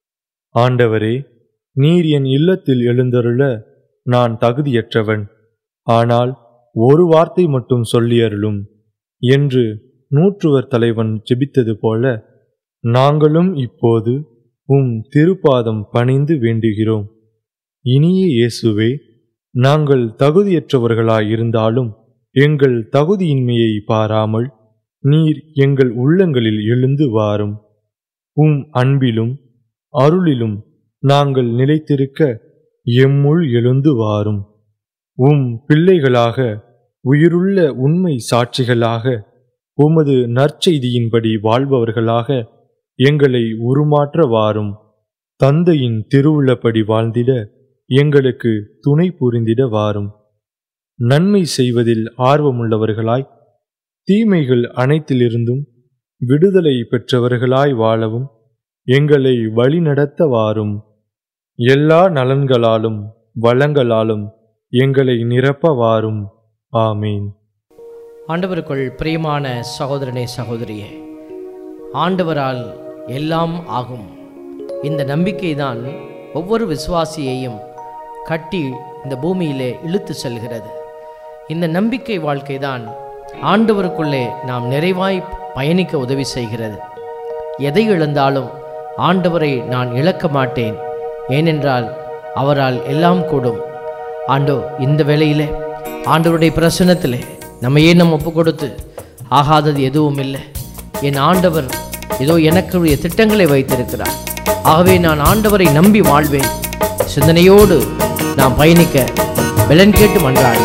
ஆண்டவரே நீர் என் இல்லத்தில் எழுந்தருள நான் தகுதியற்றவன் ஆனால் ஒரு வார்த்தை மட்டும் சொல்லி அருளும் என்று நூற்றுவர் தலைவன் ஜெபித்தது போல நாங்களும் இப்போது உம் திருப்பாதம் பணிந்து வேண்டுகிறோம் இனிய இயேசுவே நாங்கள் தகுதியற்றவர்களாயிருந்தாலும் எங்கள் தகுதியின்மையை பாராமல் நீர் எங்கள் உள்ளங்களில் எழுந்து வாரும் உம் அன்பிலும் அருளிலும் நாங்கள் நிலைத்திருக்க எம்முள் எழுந்து வாரும் உம் பிள்ளைகளாக உயிருள்ள உண்மை சாட்சிகளாக உமது நற்செய்தியின்படி வாழ்பவர்களாக எங்களை உருமாற்ற வாரும் தந்தையின் திருவுள்ளப்படி வாழ்ந்திட எங்களுக்கு துணை புரிந்திட வாரும் நன்மை செய்வதில் ஆர்வமுள்ளவர்களாய் தீமைகள் அனைத்திலிருந்தும் விடுதலை பெற்றவர்களாய் வாழவும் எங்களை வழிநடத்த வாரும் எல்லா நலன்களாலும் வளங்களாலும் எங்களை நிரப்ப வாரும் ஆமீன்
ஆண்டவருக்குள் பிரியமான சகோதரனே சகோதரியே ஆண்டவரால் எல்லாம் ஆகும் இந்த நம்பிக்கைதான் ஒவ்வொரு விசுவாசியையும் கட்டி இந்த பூமியிலே இழுத்து செல்கிறது இந்த நம்பிக்கை வாழ்க்கைதான் ஆண்டவருக்குள்ளே நாம் நிறைவாய் பயணிக்க உதவி செய்கிறது எதை இழந்தாலும் ஆண்டவரை நான் இழக்க மாட்டேன் ஏனென்றால் அவரால் எல்லாம் கூடும் ஆண்டோ இந்த வேளையிலே ஆண்டவருடைய பிரசன்னத்திலே நம்ம ஏன் நம்ம ஒப்பு கொடுத்து ஆகாதது எதுவும் இல்லை என் ஆண்டவர் ஏதோ எனக்குரிய திட்டங்களை வைத்திருக்கிறார் ஆகவே நான் ஆண்டவரை நம்பி வாழ்வேன் சிந்தனையோடு நாம் பயணிக்க பலன் கேட்டு மன்றாடு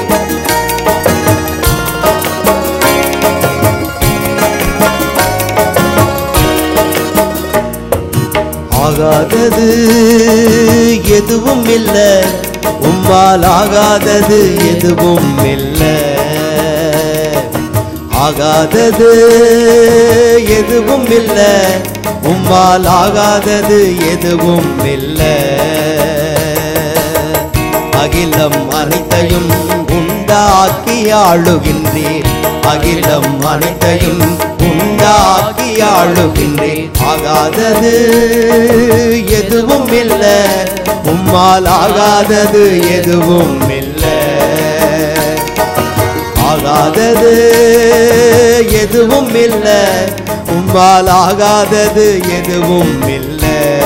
ஆகாதது எதுவும் இல்ல உம்மால் ஆகாதது எதுவும் இல்ல ஆகாதது எதுவும் இல்ல உம்மால் ஆகாதது எதுவும் இல்ல அகிலம் அனைத்தையும் உண்டாக்கி ஆளுகின்றேன் அகிலம் அனைத்தையும் உண்டாக்கி ஆளுகின்றேன் ஆகாதது எதுவும் இல்ல உம்மால் ஆகாதது எதுவும் இல்ல ஆகாதது எதுவும் இல்ல உம்மால் ஆகாதது எதுவும் இல்ல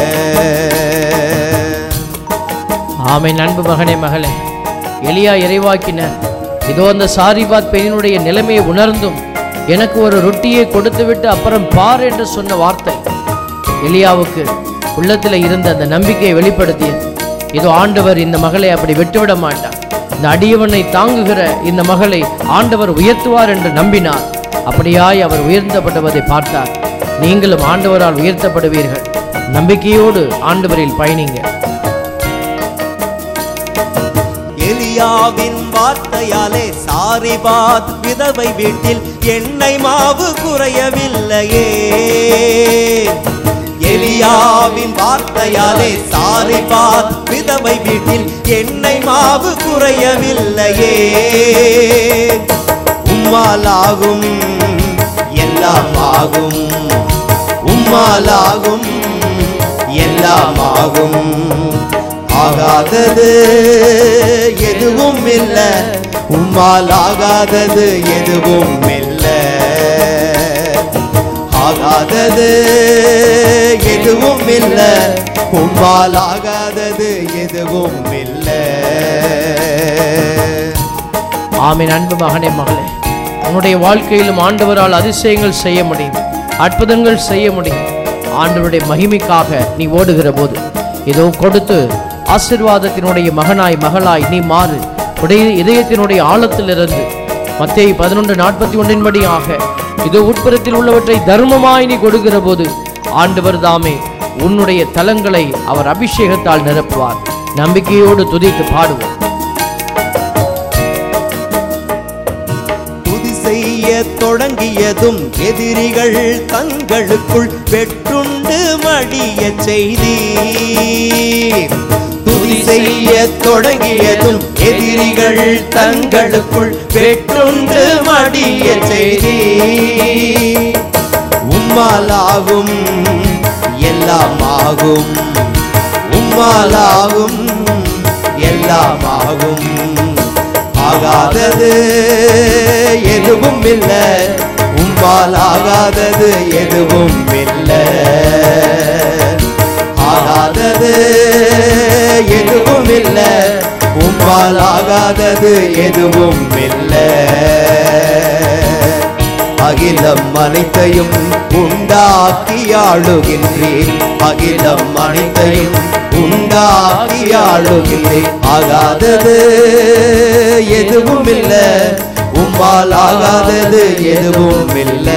ஆமை அன்பு மகனே மகளே எலியா இறைவாக்கினர் இதோ அந்த சாரிபாத் பெண்ணினுடைய நிலைமையை உணர்ந்தும் எனக்கு ஒரு ரொட்டியை கொடுத்துவிட்டு அப்புறம் பார் என்று சொன்ன வார்த்தை எலியாவுக்கு உள்ளத்தில் இருந்த அந்த நம்பிக்கையை வெளிப்படுத்தியது இதோ ஆண்டவர் இந்த மகளை அப்படி விட்டுவிட மாட்டார் இந்த அடியவனை தாங்குகிற இந்த மகளை ஆண்டவர் உயர்த்துவார் என்று நம்பினார் அப்படியாய் அவர் உயர்த்தப்படுவதை பார்த்தார் நீங்களும் ஆண்டவரால் உயர்த்தப்படுவீர்கள் நம்பிக்கையோடு ஆண்டவரில் பயணிங்க
எலியாவின் வார்த்தையாலே சாரிபாத் விதவை வீட்டில் எண்ணெய் மாவு குறையவில்லையே எலியாவின் வார்த்தையாலே சாரிபாத் விதவை வீட்டில் எண்ணெய் மாவு குறையவில்லையே உம்மாலாகும் எல்லாம் ஆகும் உம்மாலாகும் எல்லாம் ஆகும் ஆகாதது எதுவும் இல்ல உம்மால் ஆகாதது எதுவும் இல்ல ஆகாதது எதுவும் இல்ல உம்மால் ஆகாதது எதுவும் இல்ல
ஆமென் அன்பு மகனே மகளே உன்னுடைய வாழ்க்கையிலும் ஆண்டவரால் அதிசயங்கள் செய்ய முடியும் அற்புதங்கள் செய்ய முடியும் ஆண்டவருடைய மகிமைக்காக நீ ஓடுகிற போது இதோ கொடுத்து ஆசிர்வாதத்தினுடைய மகனாய் மகளாய் நீ மாறு உடைய இதயத்தினுடைய ஆழத்திலிருந்து மத்தேயு பதினொன்று நாற்பத்தி ஒன்றின்படியாக இதோ உட்புறத்தில் உள்ளவற்றை தர்மமாய் நீ கொடுக்கிற போது ஆண்டவர் தாமே உன்னுடைய தலங்களை அவர் அபிஷேகத்தால் நிரப்புவார் நம்பிக்கையோடு துதித்து பாடுவோம்
துதி செய்ய தொடங்கியதும் எதிரிகள் தங்களுக்குள் வெற்றுண்டு மடிய செய்தி துதி செய்ய தொடங்கியதும் எதிரிகள் தங்களுக்குள் வெற்றுண்டு மடிய செய்தி உம்மாலாகும் எல்லாம் ஆகும் உம்மாலாகும் எல்லாம் ஆகும் ஆகாதது எதுவும் இல்ல உம்மால் ஆகாதது எதுவும் இல்ல ஆகாதது எதுவும் இல்ல உம்மால் ஆகாதது எதுவும் இல்ல அகிலம் அனைத்தையும் உண்டாக்கி ஆளுகின்றீர் அகிலம் அனைத்தையும் உண்டாக்கி ஆளுகின்றீர் ஆகாதது எதுவும் இல்ல உம்மால் ஆகாதது எதுவும் இல்ல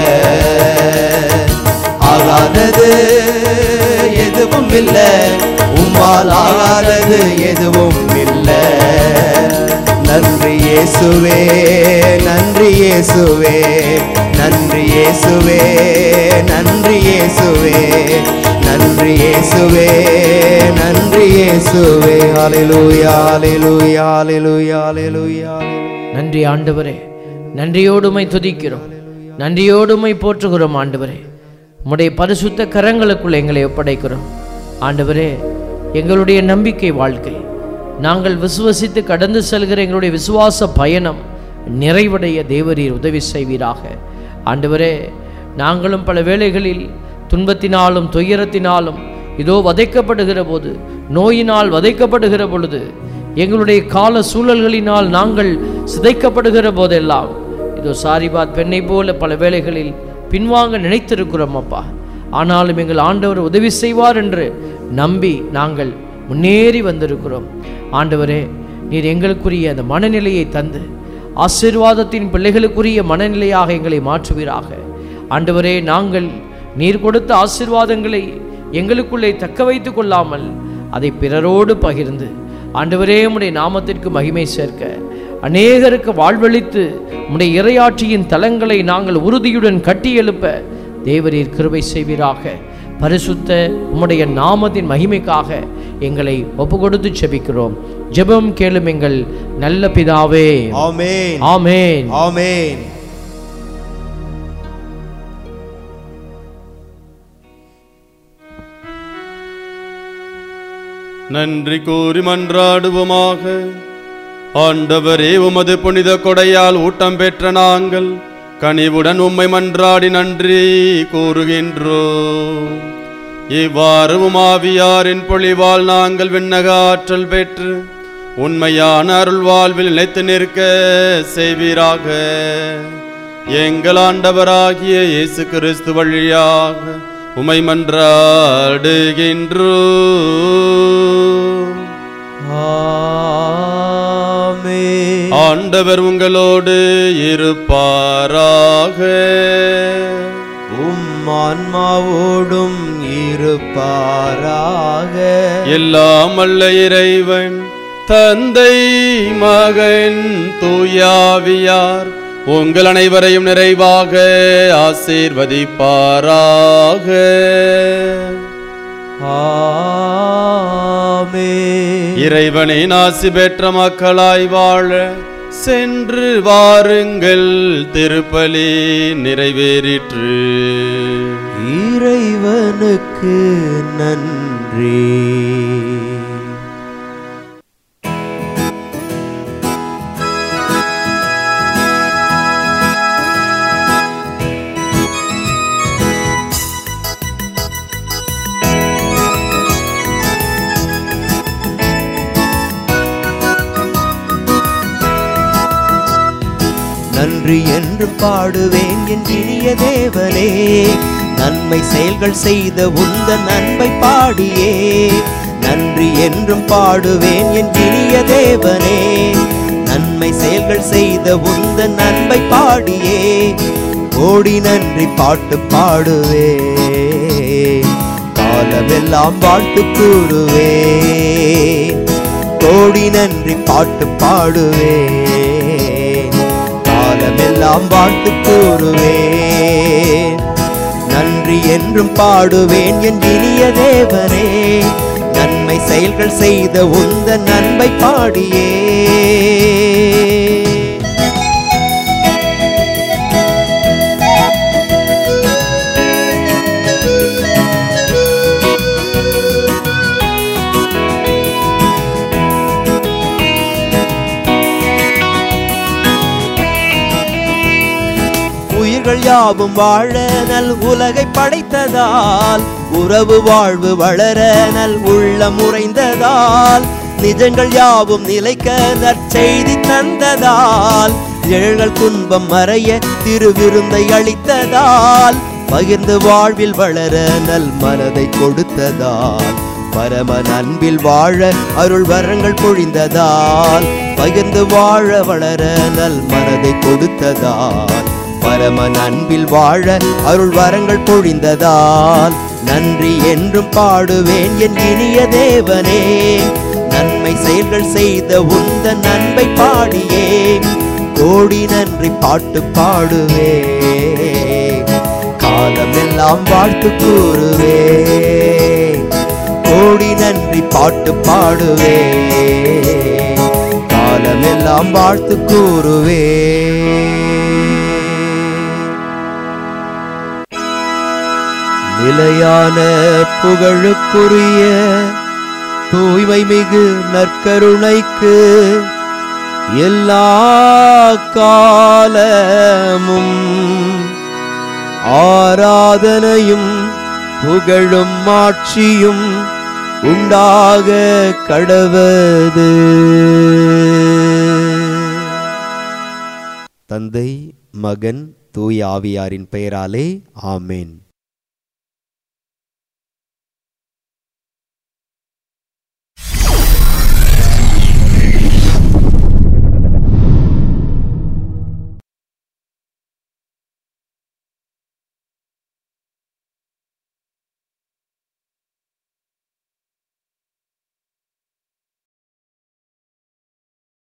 ஆகாதது எதுவும் இல்ல உம்மால் ஆகாதது எதுவும் இல்ல நன்றி இயேசுவே நன்றி இயேசுவே நன்றி இயேசுவே நன்றி இயேசுவே நன்றி இயேசுவே நன்றி இயேசுவே ஹalleluya ஹalleluya ஹalleluya ஹalleluya
நன்றி ஆண்டவரே நன்றியோடுமை துதிக்கிறோம் நன்றியோடுமை போற்றுகிறோம் ஆண்டவரே உம்முடைய பரிசுத்த கரங்களுக்குள் எங்களை ஒப்படைக்கிறோம் ஆண்டவரே எங்களுடைய நம்பிக்கை வாழ்க்கை நாங்கள் விசுவசித்து கடந்து செல்கிற எங்களுடைய விசுவாச பயணம் நிறைவடைய தேவரீர் உதவி செய்வீராக ஆண்டவரே நாங்களும் பல வேளைகளில் துன்பத்தினாலும் துயரத்தினாலும் இதோ வதைக்கப்படுகிற போது நோயினால் வதைக்கப்படுகிற பொழுது எங்களுடைய கால சூழல்களினால் நாங்கள் சிதைக்கப்படுகிற போதெல்லாம் இதோ சாரிபாத் பெண்ணை போல பல வேளைகளில் பின்வாங்க நினைத்திருக்கிறோம் அப்பா ஆனாலும் எங்கள் ஆண்டவர் உதவி செய்வார் என்று நம்பி நாங்கள் முன்னேறி வந்திருக்கிறோம் ஆண்டவரே நீர் எங்களுக்குரிய அந்த மனநிலையை தந்து ஆசீர்வாதத்தின் பிள்ளைகளுக்குரிய மனநிலையாக எங்களை மாற்றுவீராக ஆண்டவரே நாங்கள் நீர் கொடுத்த ஆசீர்வாதங்களை எங்களுக்குள்ளே தக்க வைத்துக் கொள்ளாமல் அதை பிறரோடு பகிர்ந்து ஆண்டவரே உம்முடைய நாமத்திற்கு மகிமை சேர்க்க அநேகருக்கு வாழ்வளித்து உம்முடைய இறையாட்சியின் தலங்களை நாங்கள் உறுதியுடன் கட்டி எழுப்ப தேவரீர் கிருபை செய்வீராக பரிசுத்த உம்முடைய நாமத்தின் மகிமைக்காக எங்களை ஒப்பு கொடுத்து செபிக்கிறோம் ஜெபம் கேளும் எங்கள் நல்ல பிதாவே
ஆமென்
ஆமென்
ஆமென்
நன்றி கூறி மன்றாடுவோமாக ஆண்டவரே உமது புனித கொடையால் ஊட்டம் பெற்ற நாங்கள் கனிவுடன் உம்மை மன்றாடி நன்றி கூறுகின்றோம் இவ்வாறு உமாவியாரின் பொழிவால் நாங்கள் விண்ணக ஆற்றல் பெற்று உண்மையான அருள் வாழ்வில் நிலைத்து நிற்க செய்வீராக எங்கள் ஆண்டவராகிய இயேசு கிறிஸ்து வழியாக உமை மன்றாடுகின்றோ
ஆமென்
ஆண்டவர் உங்களோடு இருப்பாராக
உம் ஆன்மாவோடும் இருப்பாராக
எல்லாம் அல்ல இறைவன் தந்தை மகன் தூயாவியார் உங்கள் அனைவரையும் நிறைவாக ஆசீர்வதிப்பாராக
ஆமென்
இறைவனின் ஆசி பெற்ற மக்களாய் வாழ சென்று வாருங்கள் திருப்பலி நிறைவேறிற்று
இறைவனுக்கு நன்றி நன்றி என்று பாடுவேன் என் இனிய தேவனே நன்மை செயல்கள் செய்த உந்தன் அன்பை பாடியே நன்றி என்றும் பாடுவேன் என் இனிய தேவனே நன்மை செயல்கள் செய்த உந்தன் அன்பை பாடியே ஓடி நன்றி பாட்டு பாடுவே காலமெல்லாம் வாழ்த்து கூறுவே கோடி நன்றி பாட்டு பாடுவே காலமெல்லாம் வாழ்த்து கூறுவேன் நன்றி என்றும் பாடுவேன் என் இனிய தேவனே நன்மை செயல்கள் செய்த உந்த நன்மை பாடியே உயிர்கள் யாவும் வாழ நல் உலகை படைத்ததால் உறவு வாழ்வு வளர நல் உள்ளம் உறைந்ததால் நிஜங்கள் யாவும் நிலைக்க நற்செய்தி தந்ததால் ஏழ்கள் துன்பம் மறைய திருவிருந்தை அளித்ததால் பகிர்ந்து வாழ்வில் வளர நல் மனதை கொடுத்ததால் பரமன் அன்பில் வாழ அருள் வரங்கள் பொழிந்ததால் பகிர்ந்து வாழ வளர நல் மனதை கொடுத்ததால் பரமன் அன்பில் வாழ அருள் வரங்கள் பொழிந்ததால் நன்றி என்றும் பாடுவேன் என் இனிய தேவனே நன்மை செயல்கள் செய்த உந்த நன்மை பாடியே கோடி நன்றி பாட்டு பாடுவே காலமெல்லாம் வாழ்த்து கூறுவே கோடி நன்றி பாட்டு பாடுவே காலமெல்லாம் வாழ்த்து கூறுவே நிலையான புகழுக்குரிய தூய்மை மிகு நற்கருணைக்கு எல்லா காலமும் ஆராதனையும் புகழும் ஆட்சியும் உண்டாக கடவது தந்தை மகன் தூய் ஆவியாரின் பெயராலே ஆமேன்